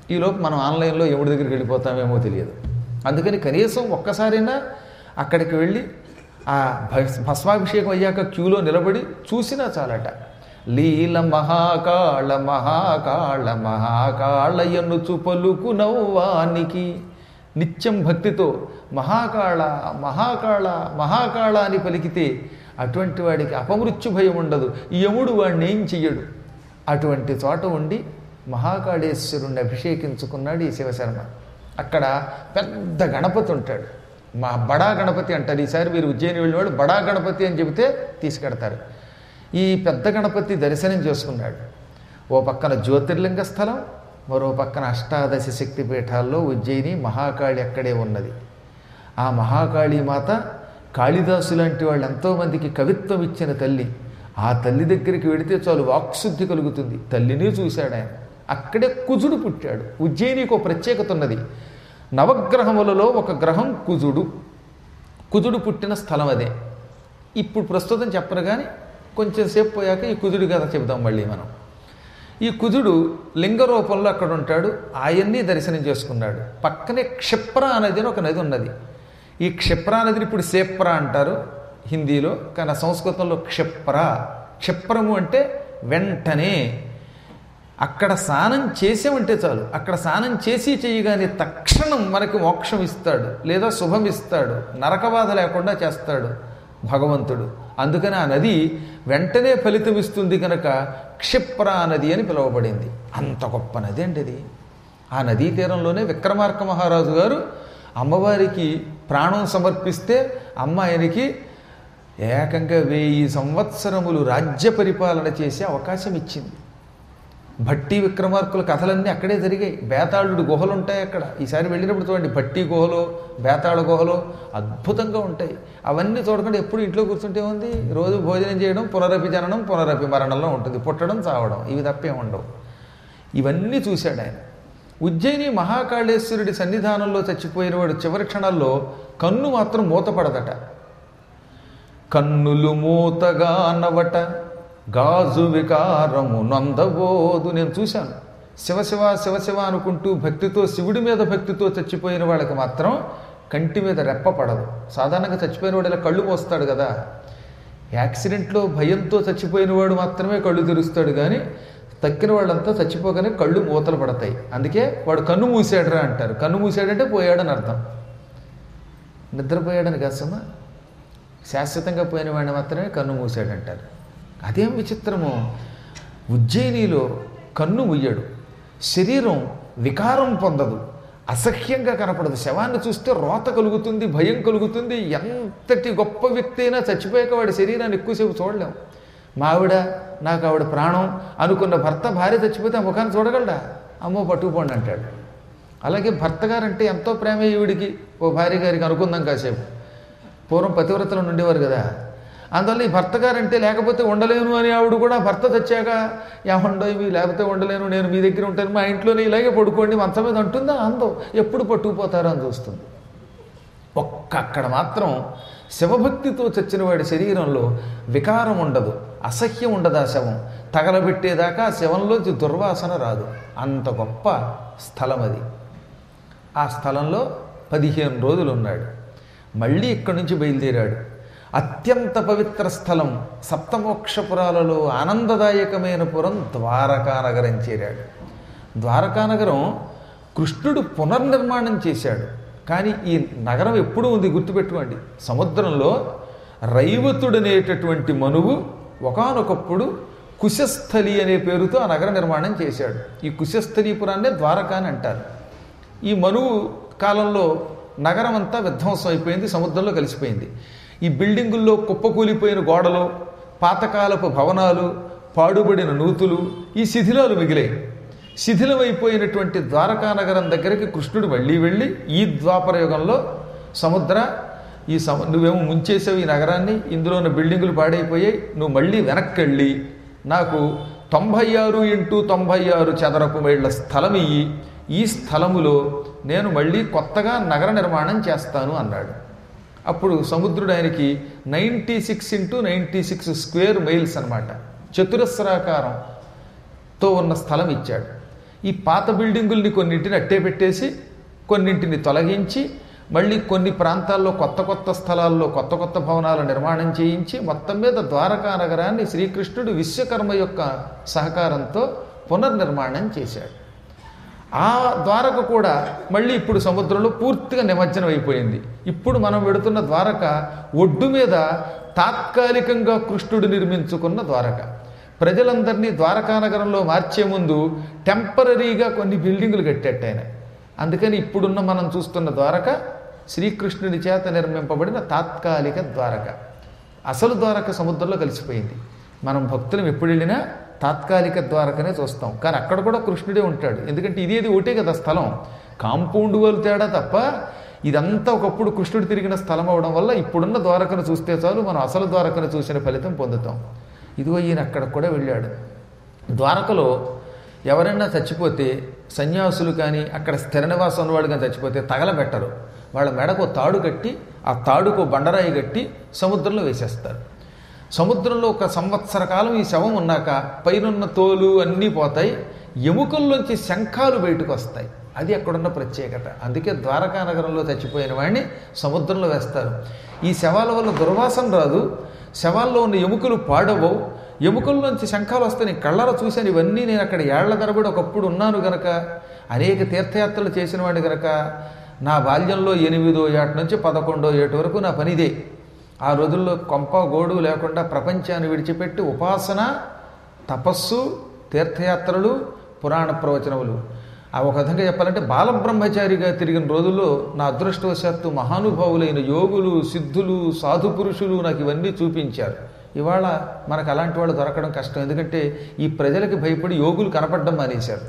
ఈలోపు మనం ఆన్లైన్లో ఎవరి దగ్గరికి వెళ్ళిపోతామేమో తెలియదు అందుకని కనీసం ఒక్కసారైనా అక్కడికి వెళ్ళి ఆ భస్- భస్మాభిషేకం అయ్యాక క్యూలో నిలబడి చూసినా చాలట లీల మహాకాళ మహాకాళ మహాకాళ ఎన్నుచు పలుకు నవ్వానికి నిత్యం భక్తితో మహాకాళ మహాకాళ మహాకాళ అని పలికితే అటువంటి వాడికి అపమృత్యు భయం ఉండదు ఈ యముడు వాడిని ఏం చెయ్యడు అటువంటి చోట ఉండి మహాకాళేశ్వరుణ్ణి అభిషేకించుకున్నాడు ఈ శివశర్మ అక్కడ పెద్ద గణపతి ఉంటాడు మా బడా గణపతి అంటారు ఈసారి మీరు ఉజ్జయిని వెళ్ళినవాడు బడా గణపతి అని చెబితే తీసుకెడతారు ఈ పెద్ద గణపతి దర్శనం చేసుకున్నాడు ఓ పక్కన జ్యోతిర్లింగ స్థలం మరో పక్కన అష్టాదశ శక్తి పీఠాల్లో ఉజ్జయిని మహాకాళి అక్కడే ఉన్నది ఆ మహాకాళీ మాత కాళిదాసు లాంటి వాళ్ళు ఎంతోమందికి కవిత్వం ఇచ్చిన తల్లి ఆ తల్లి దగ్గరికి వెడితే చాలు వాక్శుద్ధి కలుగుతుంది తల్లిని చూశాడు ఆయన అక్కడే కుజుడు పుట్టాడు ఉజ్జయినికి ఒక ప్రత్యేకత ఉన్నది నవగ్రహములలో ఒక గ్రహం కుజుడు కుజుడు పుట్టిన స్థలం అదే ఇప్పుడు ప్రస్తుతం చెప్పరు కానీ కొంచెం సేపు పోయాక ఈ కుజుడి కథ చెబుదాం మళ్ళీ మనం ఈ కుజుడు లింగ రూపంలో అక్కడ ఉంటాడు ఆయన్ని దర్శనం చేసుకున్నాడు పక్కనే క్షిప్ర నది అని ఒక నది ఉన్నది ఈ క్షిప్రా నదిని ఇప్పుడు సేప్ర అంటారు హిందీలో కానీ సంస్కృతంలో క్షిప్ర క్షిప్రము అంటే వెంటనే అక్కడ స్నానం చేసామంటే చాలు అక్కడ స్నానం చేసి చేయగానే తక్షణం మనకి మోక్షం ఇస్తాడు లేదా శుభం ఇస్తాడు నరకబాధ లేకుండా చేస్తాడు భగవంతుడు అందుకని ఆ నది వెంటనే ఫలితం ఇస్తుంది కనుక క్షిప్ర నది అని పిలువబడింది అంత గొప్ప నది అండి అది ఆ నదీ తీరంలోనే విక్రమార్క మహారాజు గారు అమ్మవారికి ప్రాణం సమర్పిస్తే అమ్మ ఆయనకి ఏకంగా వెయ్యి సంవత్సరములు రాజ్య పరిపాలన చేసే అవకాశం ఇచ్చింది భట్టి విక్రమార్కుల కథలన్నీ అక్కడే జరిగాయి బేతాళుడు గుహలు ఉంటాయి అక్కడ ఈసారి వెళ్ళినప్పుడు చూడండి భట్టి గుహలో బేతాళ గుహలో అద్భుతంగా ఉంటాయి అవన్నీ చూడకుండా ఎప్పుడు ఇంట్లో కూర్చుంటే ఉంది రోజు భోజనం చేయడం పునరపి జననం పునరపి మరణంలో ఉంటుంది పుట్టడం చావడం ఇవి తప్పే ఉండవు ఇవన్నీ చూశాడు ఆయన ఉజ్జయిని మహాకాళేశ్వరుడి సన్నిధానంలో చచ్చిపోయిన వాడు చివరి క్షణాల్లో కన్ను మాత్రం మూతపడదట కన్నులు మూతగా నవట గాజు వికారము నందబోదు నేను చూశాను శివశివ శివశివ అనుకుంటూ భక్తితో శివుడి మీద భక్తితో చచ్చిపోయిన వాళ్ళకి మాత్రం కంటి మీద రెప్ప పడదు సాధారణంగా చచ్చిపోయిన వాడు ఇలా కళ్ళు మోస్తాడు కదా యాక్సిడెంట్లో భయంతో చచ్చిపోయిన వాడు మాత్రమే కళ్ళు తెరుస్తాడు కానీ తక్కిన వాళ్ళంతా చచ్చిపోగానే కళ్ళు మూతలు పడతాయి అందుకే వాడు కన్ను మూసాడురా అంటారు కన్ను మూసాడంటే పోయాడని అర్థం నిద్రపోయాడని కాసమ్మా శాశ్వతంగా పోయిన వాడిని మాత్రమే కన్ను మూసాడంటారు అదేం విచిత్రము ఉజ్జయినిలో కన్ను ముయ్యడు శరీరం వికారం పొందదు అసహ్యంగా కనపడదు శవాన్ని చూస్తే రోత కలుగుతుంది భయం కలుగుతుంది ఎంతటి గొప్ప వ్యక్తి అయినా చచ్చిపోయాక వాడి శరీరాన్ని ఎక్కువసేపు చూడలేం మా ఆవిడ నాకు ఆవిడ ప్రాణం అనుకున్న భర్త భార్య చచ్చిపోతే ఆ ముఖాన్ని చూడగలడా అమ్మో పట్టుకుపోండి అంటాడు అలాగే భర్త గారంటే ఎంతో ప్రేమ ఈవిడికి ఓ భార్య గారికి అనుకుందాం కాసేపు పూర్వం పతివ్రతలు ఉండేవారు కదా అందువల్ల ఈ భర్త గారంటే లేకపోతే ఉండలేను అని ఆవిడ కూడా భర్త తెచ్చాక ఏమండో ఇవి లేకపోతే ఉండలేను నేను మీ దగ్గర ఉంటాను మా ఇంట్లోనే ఇలాగే పడుకోండి మంచం మీద అంటుందా అందో ఎప్పుడు పట్టుకుపోతారో అని చూస్తుంది ఒక్క అక్కడ మాత్రం శివభక్తితో చచ్చిన వాడి శరీరంలో వికారం ఉండదు అసహ్యం ఉండదు ఆ శవం తగలబెట్టేదాకా ఆ శవంలోంచి దుర్వాసన రాదు అంత గొప్ప స్థలం అది ఆ స్థలంలో పదిహేను రోజులు ఉన్నాడు మళ్ళీ ఇక్కడి నుంచి బయలుదేరాడు అత్యంత పవిత్ర స్థలం సప్తమోక్షపురాలలో ఆనందదాయకమైన పురం ద్వారకానగరం చేరాడు ద్వారకానగరం కృష్ణుడు పునర్నిర్మాణం చేశాడు కానీ ఈ నగరం ఎప్పుడూ ఉంది గుర్తుపెట్టుకోండి సముద్రంలో రైవతుడనేటటువంటి మనువు ఒకానొకప్పుడు కుశస్థలి అనే పేరుతో ఆ నగర నిర్మాణం చేశాడు ఈ కుశస్థలీపురాన్నే ద్వారకా అని అంటారు ఈ మనువు కాలంలో నగరం అంతా విధ్వంసం అయిపోయింది సముద్రంలో కలిసిపోయింది ఈ బిల్డింగుల్లో కుప్పకూలిపోయిన గోడలు పాతకాలపు భవనాలు పాడుబడిన నూతులు ఈ శిథిలాలు మిగిలాయి శిథిలమైపోయినటువంటి ద్వారకా నగరం దగ్గరికి కృష్ణుడు మళ్ళీ వెళ్ళి ఈ ద్వాపర యుగంలో సముద్ర ఈ సమ నువ్వేమో ముంచేసావు ఈ నగరాన్ని ఇందులో ఉన్న బిల్డింగులు పాడైపోయాయి నువ్వు మళ్ళీ వెనక్కి వెళ్ళి నాకు తొంభై ఆరు ఇంటూ తొంభై ఆరు చదరపు మైళ్ళ స్థలం ఇయ్యి ఈ స్థలములో నేను మళ్ళీ కొత్తగా నగర నిర్మాణం చేస్తాను అన్నాడు అప్పుడు సముద్రుడు ఆయనకి ninety six into ninety six square miles అనమాట చతురస్రాకారంతో ఉన్న స్థలం ఇచ్చాడు ఈ పాత బిల్డింగుల్ని కొన్నింటిని అట్టే పెట్టేసి కొన్నింటిని తొలగించి మళ్ళీ కొన్ని ప్రాంతాల్లో కొత్త కొత్త స్థలాల్లో కొత్త కొత్త భవనాల నిర్మాణం చేయించి మొత్తం మీద ద్వారకా నగరాన్ని శ్రీకృష్ణుడు విశ్వకర్మ యొక్క సహకారంతో పునర్నిర్మాణం చేశాడు ఆ ద్వారక కూడా మళ్ళీ ఇప్పుడు సముద్రంలో పూర్తిగా నిమజ్జనం అయిపోయింది ఇప్పుడు మనం వెడుతున్న ద్వారక ఒడ్డు మీద తాత్కాలికంగా కృష్ణుడు నిర్మించుకున్న ద్వారక ప్రజలందరినీ ద్వారకా నగరంలో మార్చే ముందు టెంపరీగా కొన్ని బిల్డింగులు కట్టేట ఆయన అందుకని ఇప్పుడున్న మనం చూస్తున్న ద్వారక శ్రీకృష్ణుని చేత నిర్మింపబడిన తాత్కాలిక ద్వారక అసలు ద్వారక సముద్రంలో కలిసిపోయింది మనం భక్తులం ఎప్పుడు వెళ్ళినా తాత్కాలిక ద్వారకనే చూస్తాం కానీ అక్కడ కూడా కృష్ణుడే ఉంటాడు ఎందుకంటే ఇదేది ఒకటే కదా స్థలం కాంపౌండ్ వాళ్ళు తేడా తప్ప ఇదంతా ఒకప్పుడు కృష్ణుడు తిరిగిన స్థలం అవడం వల్ల ఇప్పుడున్న ద్వారకను చూస్తే చాలు మనం అసలు ద్వారకను చూసిన ఫలితం పొందుతాం ఇదిగో ఈయన అక్కడ కూడా వెళ్ళాడు ద్వారకలో ఎవరైనా చచ్చిపోతే సన్యాసులు కానీ అక్కడ స్థిర నివాసం ఉన్నవాడు కానీ చచ్చిపోతే తగలబెట్టరు వాళ్ళ మెడకు తాడు కట్టి ఆ తాడుకు బండరాయి కట్టి సముద్రంలో వేసేస్తారు సముద్రంలో ఒక సంవత్సర కాలం ఈ శవం ఉన్నాక పైనున్న తోలు అన్నీ పోతాయి ఎముకల్లోంచి శంఖాలు బయటకు వస్తాయి అది అక్కడున్న ప్రత్యేకత అందుకే ద్వారకా నగరంలో చచ్చిపోయిన వాడిని సముద్రంలో వేస్తారు ఈ శవాల వల్ల దుర్వాసన రాదు శవాల్లో ఉన్న ఎముకలు పాడవవు ఎముకల్లోంచి శంఖాలు వస్తాయి నేను కళ్ళలో చూశాను ఇవన్నీ నేను అక్కడ ఏళ్ల తరబడి ఒకప్పుడు ఉన్నాను గనక అనేక తీర్థయాత్రలు చేసిన వాడిని గనక నా బాల్యంలో ఎనిమిదో ఏట నుంచి పదకొండో ఏట వరకు నా పనిదే ఆ రోజుల్లో కొంప గోడు లేకుండా ప్రపంచాన్ని విడిచిపెట్టి ఉపాసన తపస్సు తీర్థయాత్రలు పురాణ ప్రవచనములు ఆ ఒక విధంగా చెప్పాలంటే బాలబ్రహ్మచారిగా తిరిగిన రోజుల్లో నా అదృష్టవశాత్తు మహానుభావులైన యోగులు సిద్ధులు సాధు పురుషులు నాకు ఇవన్నీ చూపించారు ఇవాళ మనకు అలాంటి వాళ్ళు దొరకడం కష్టం ఎందుకంటే ఈ ప్రజలకి భయపడి యోగులు కనపడడం మానేశారు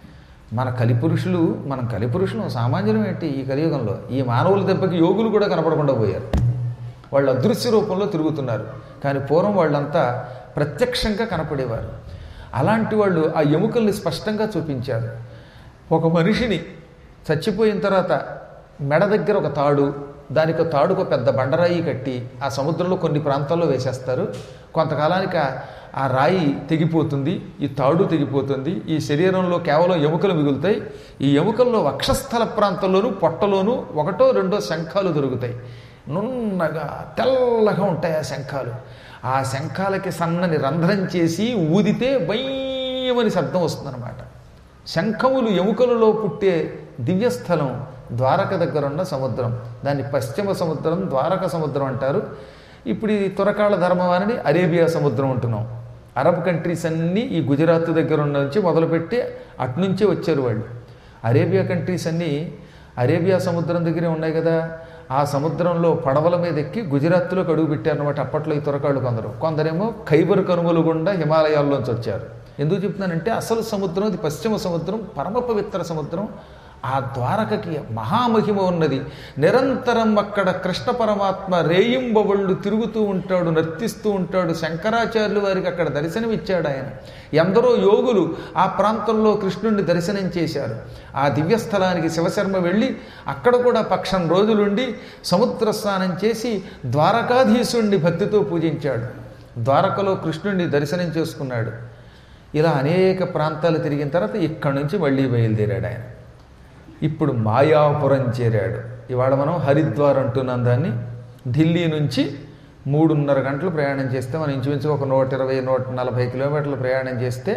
మన కలిపురుషులు మనం కలిపురుషులు సామాన్యులం ఏంటి ఈ కలియుగంలో ఈ మానవుల దెబ్బకి యోగులు కూడా కనపడకుండా పోయారు వాళ్ళు అదృశ్య రూపంలో తిరుగుతున్నారు కానీ పూర్వం వాళ్ళంతా ప్రత్యక్షంగా కనపడేవారు అలాంటి వాళ్ళు ఆ ఎముకల్ని స్పష్టంగా చూపించారు ఒక మనిషిని చచ్చిపోయిన తర్వాత మెడ దగ్గర ఒక తాడు దానికి తాడుకు పెద్ద బండరాయి కట్టి ఆ సముద్రంలో కొన్ని ప్రాంతాల్లో వేసేస్తారు కొంతకాలానికి ఆ- ఆ రాయి తెగిపోతుంది ఈ తాడు తెగిపోతుంది ఈ శరీరంలో కేవలం ఎముకలు మిగులుతాయి ఈ ఎముకల్లో వక్షస్థల ప్రాంతంలోనూ పొట్టలోనూ ఒకటో రెండో శంఖాలు దొరుకుతాయి నున్నగా తెల్లగా ఉంటాయి ఆ శంఖాలు ఆ శంఖాలకి సన్నని రంధ్రం చేసి ఊదితే బయ్యమని శబ్దం వస్తుందన్నమాట శంఖములు ఎముకలలో పుట్టే దివ్యస్థలం ద్వారక దగ్గర ఉన్న సముద్రం దాన్ని పశ్చిమ సముద్రం ద్వారక సముద్రం అంటారు ఇప్పుడు ఈ తురకాళ్ళ ధర్మవాణిని అరేబియా సముద్రం అంటున్నాం అరబ్ కంట్రీస్ అన్నీ ఈ గుజరాత్ దగ్గర ఉన్న నుంచి మొదలుపెట్టి అటునుంచే వచ్చారు వాళ్ళు అరేబియా కంట్రీస్ అన్నీ అరేబియా సముద్రం దగ్గరే ఉన్నాయి కదా ఆ సముద్రంలో పడవల మీద ఎక్కి గుజరాత్లోకి అడుగు పెట్టారనమాట అప్పట్లో ఈ తురకాళ్ళు కొందరు కొందరేమో ఖైబర్ కనుమలు గుండా హిమాలయాల్లోంచి వచ్చారు ఎందుకు చెప్తున్నానంటే అసలు సముద్రం ఇది పశ్చిమ సముద్రం పరమ పవిత్ర సముద్రం ఆ ద్వారకకి మహామహిమ ఉన్నది నిరంతరం అక్కడ కృష్ణ పరమాత్మ రేయింబవళ్ళు తిరుగుతూ ఉంటాడు నర్తిస్తూ ఉంటాడు శంకరాచార్యులు వారికి అక్కడ దర్శనమిచ్చాడు ఆయన ఎందరో యోగులు ఆ ప్రాంతంలో కృష్ణుడిని దర్శనం చేశారు ఆ దివ్యస్థలానికి శివశర్మ వెళ్ళి అక్కడ కూడా పక్షం రోజులుండి సముద్ర స్నానం చేసి ద్వారకాధీశుణ్ణి భక్తితో పూజించాడు ద్వారకలో కృష్ణుడిని దర్శనం చేసుకున్నాడు ఇలా అనేక ప్రాంతాలు తిరిగిన తర్వాత ఇక్కడి నుంచి మళ్ళీ బయలుదేరాడు ఆయన ఇప్పుడు మాయాపురం చేరాడు ఇవాళ మనం హరిద్వార్ అంటున్నాం దాన్ని ఢిల్లీ నుంచి మూడున్నర గంటలు ప్రయాణం చేస్తే మనం ఇంచుమించు ఒక నూట ఇరవై నూట నలభై కిలోమీటర్లు ప్రయాణం చేస్తే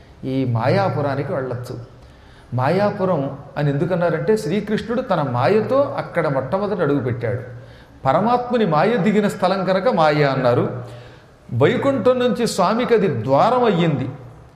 ఈ మాయాపురానికి వెళ్ళొచ్చు మాయాపురం అని ఎందుకన్నారంటే శ్రీకృష్ణుడు తన మాయతో అక్కడ మొట్టమొదటి అడుగుపెట్టాడు పరమాత్ముని మాయ దిగిన స్థలం కనుక మాయ అన్నారు వైకుంఠం నుంచి స్వామికి అది ద్వారం అయ్యింది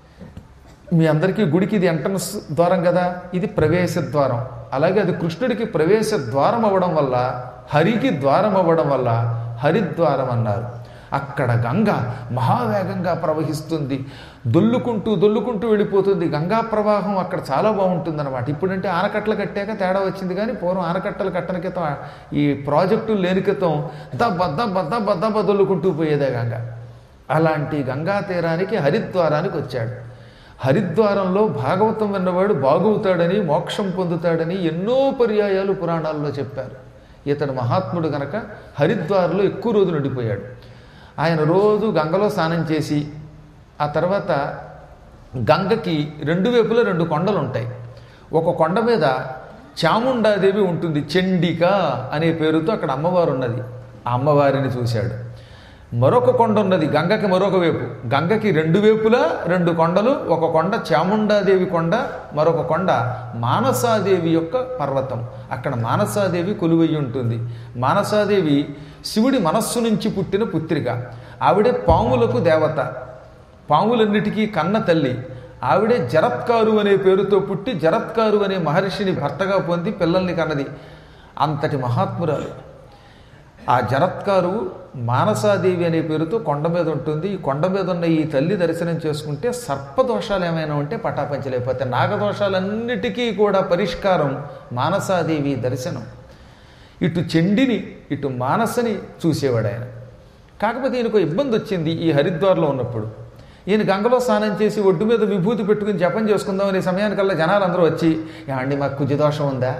మీ అందరికీ గుడికి ఇది ఎంట్రన్స్ ద్వారం కదా ఇది ప్రవేశ ద్వారం అలాగే అది కృష్ణుడికి ప్రవేశ ద్వారం అవ్వడం వల్ల హరికి ద్వారం అవ్వడం వల్ల హరిద్వారం అన్నారు అక్కడ గంగ మహావేగంగా ప్రవహిస్తుంది దొల్లుకుంటూ దొల్లుకుంటూ వెళ్ళిపోతుంది గంగా ప్రవాహం అక్కడ చాలా బాగుంటుంది అనమాట ఇప్పుడంటే ఆనకట్టలు కట్టాక తేడా వచ్చింది కానీ పూర్వం ఆనకట్టలు కట్టని క్రితం ఈ ప్రాజెక్టులు లేని క్రితం దబ్బ దబ్బ దబ్బ దబ్బ దొల్లుకుంటూ పోయేదే గంగ అలాంటి గంగా తీరానికి హరిద్వారానికి వచ్చాడు హరిద్వారంలో భాగవతం విన్నవాడు బాగువుతాడని మోక్షం పొందుతాడని ఎన్నో పర్యాయాలు పురాణాల్లో చెప్పారు ఇతడు మహాత్ముడు గనక హరిద్వార్లో ఎక్కువ రోజులు ఉండిపోయాడు ఆయన రోజు గంగలో స్నానం చేసి ఆ తర్వాత గంగకి రెండు వైపులా రెండు కొండలు ఉంటాయి ఒక కొండ మీద చాముండాదేవి ఉంటుంది చండిక అనే పేరుతో అక్కడ అమ్మవారు ఉన్నది ఆ అమ్మవారిని చూశాడు మరొక కొండ ఉన్నది గంగకి మరొక వైపు గంగకి రెండు వైపులా రెండు కొండలు ఒక కొండ చాముండాదేవి కొండ మరొక కొండ మానసాదేవి యొక్క పర్వతం అక్కడ మానసాదేవి కొలువై ఉంటుంది మానసాదేవి శివుడి మనస్సు నుంచి పుట్టిన పుత్రిక ఆవిడే పాములకు దేవత పాములన్నిటికీ కన్న తల్లి ఆవిడే జరత్కారు అనే పేరుతో పుట్టి జరత్కారు అనే మహర్షిని భర్తగా పొంది పిల్లల్ని కన్నది అంతటి మహాత్మురాలు ఆ జరత్కారు మానసాదేవి అనే పేరుతో కొండ మీద ఉంటుంది ఈ కొండ మీద ఉన్న ఈ తల్లి దర్శనం చేసుకుంటే సర్పదోషాలు ఏమైనా ఉంటే పటాపంచలేకపోతే నాగదోషాలన్నిటికీ కూడా పరిష్కారం మానసాదేవి దర్శనం ఇటు చెండిని ఇటు మానసని చూసేవాడు ఆయన కాకపోతే ఈయనకు ఇబ్బంది వచ్చింది ఈ హరిద్వార్లో ఉన్నప్పుడు ఈయన గంగలో స్నానం చేసి ఒడ్డు మీద విభూతి పెట్టుకుని జపం చేసుకుందాం అనే సమయానికల్లా జనాలు అందరూ వచ్చి ఏమండి మాకు కుజదోషం ఉందా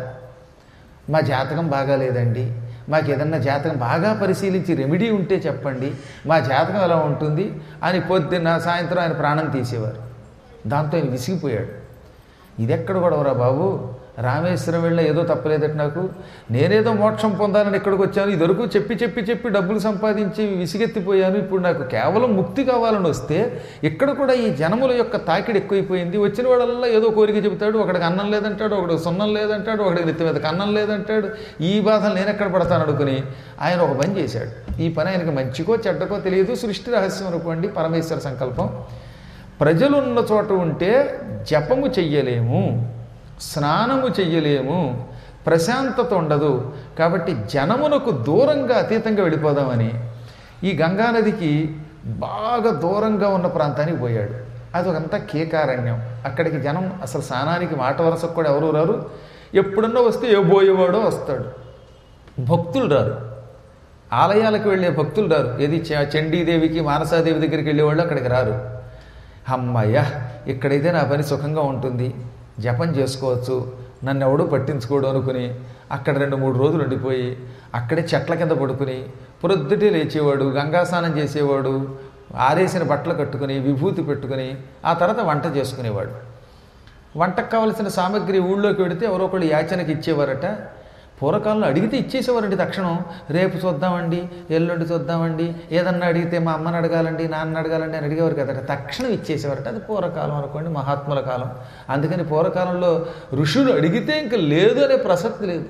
మా జాతకం బాగాలేదండి మాకు ఏదన్నా జాతకం బాగా పరిశీలించి రెమెడీ ఉంటే చెప్పండి మా జాతకం ఎలా ఉంటుంది అని పొద్దున్న సాయంత్రం ఆయన ప్రాణం తీసేవారు దాంతో ఆయన విసిగిపోయాడు ఇదెక్కడ గొడవరా బాబు రామేశ్వరం వెళ్ళిన ఏదో తప్పలేదట నాకు నేనేదో మోక్షం పొందాలని ఇక్కడికి వచ్చాను ఇదివరకు చెప్పి చెప్పి చెప్పి డబ్బులు సంపాదించి విసిగెత్తిపోయాను ఇప్పుడు నాకు కేవలం ముక్తి కావాలని వస్తే ఇక్కడ కూడా ఈ జనముల యొక్క తాకిడి ఎక్కువైపోయింది వచ్చిన వాళ్ళల్లో ఏదో కోరిక చెబుతాడు ఒకడికి అన్నం లేదంటాడు ఒకడికి సున్నం లేదంటాడు ఒకడికి నెత్తి మీద కన్నం లేదంటాడు ఈ బాధలు నేను ఎక్కడ పడతాను అనుకుని ఆయన ఒక పని చేశాడు ఈ పని ఆయనకి మంచికో చెడ్డకో తెలియదు సృష్టి రహస్యం అనుకోండి పరమేశ్వర సంకల్పం ప్రజలున్న చోట ఉంటే జపము చెయ్యలేము స్నానము చెయ్యలేము ప్రశాంతత ఉండదు కాబట్టి జనమునకు దూరంగా అతీతంగా వెళ్ళిపోదామని ఈ గంగానదికి బాగా దూరంగా ఉన్న ప్రాంతానికి పోయాడు అది ఒకంతా కేకారణ్యం అక్కడికి జనం అసలు స్నానానికి మాట వరసకు కూడా ఎవరు రారు ఎప్పుడన్నా వస్తే ఏ పోయేవాడో వస్తాడు భక్తులు రారు ఆలయాలకు వెళ్ళే భక్తులు రారు ఏది చ- చండీదేవికి మానసాదేవి దగ్గరికి వెళ్ళేవాళ్ళు అక్కడికి రారు అమ్మయ్య ఇక్కడైతే నా పని సుఖంగా ఉంటుంది జపం చేసుకోవచ్చు నన్ను ఎవడూ పట్టించుకోడు అనుకుని అక్కడ రెండు మూడు రోజులు ఉండిపోయి అక్కడే చెట్ల కింద పడుకుని పొద్దుటే లేచేవాడు గంగా స్నానం చేసేవాడు ఆరేసిన బట్టలు కట్టుకుని విభూతి పెట్టుకుని ఆ తర్వాత వంట చేసుకునేవాడు వంటకు కావలసిన సామాగ్రి ఊళ్ళోకి వెడితే ఎవరో ఒకళ్ళు యాచనకి ఇచ్చేవారట పూర్వకాలంలో అడిగితే ఇచ్చేసేవారండి తక్షణం రేపు చూద్దామండి ఎల్లుండి చూద్దామండి ఏదన్నా అడిగితే మా అమ్మని అడగాలండి నాన్న అడగాలండి అని అడిగేవారు కదట తక్షణం ఇచ్చేసేవారట అది పూర్వకాలం అనుకోండి మహాత్ముల కాలం అందుకని పూర్వకాలంలో ఋషులు అడిగితే ఇంక లేదు అనే ప్రసక్తి లేదు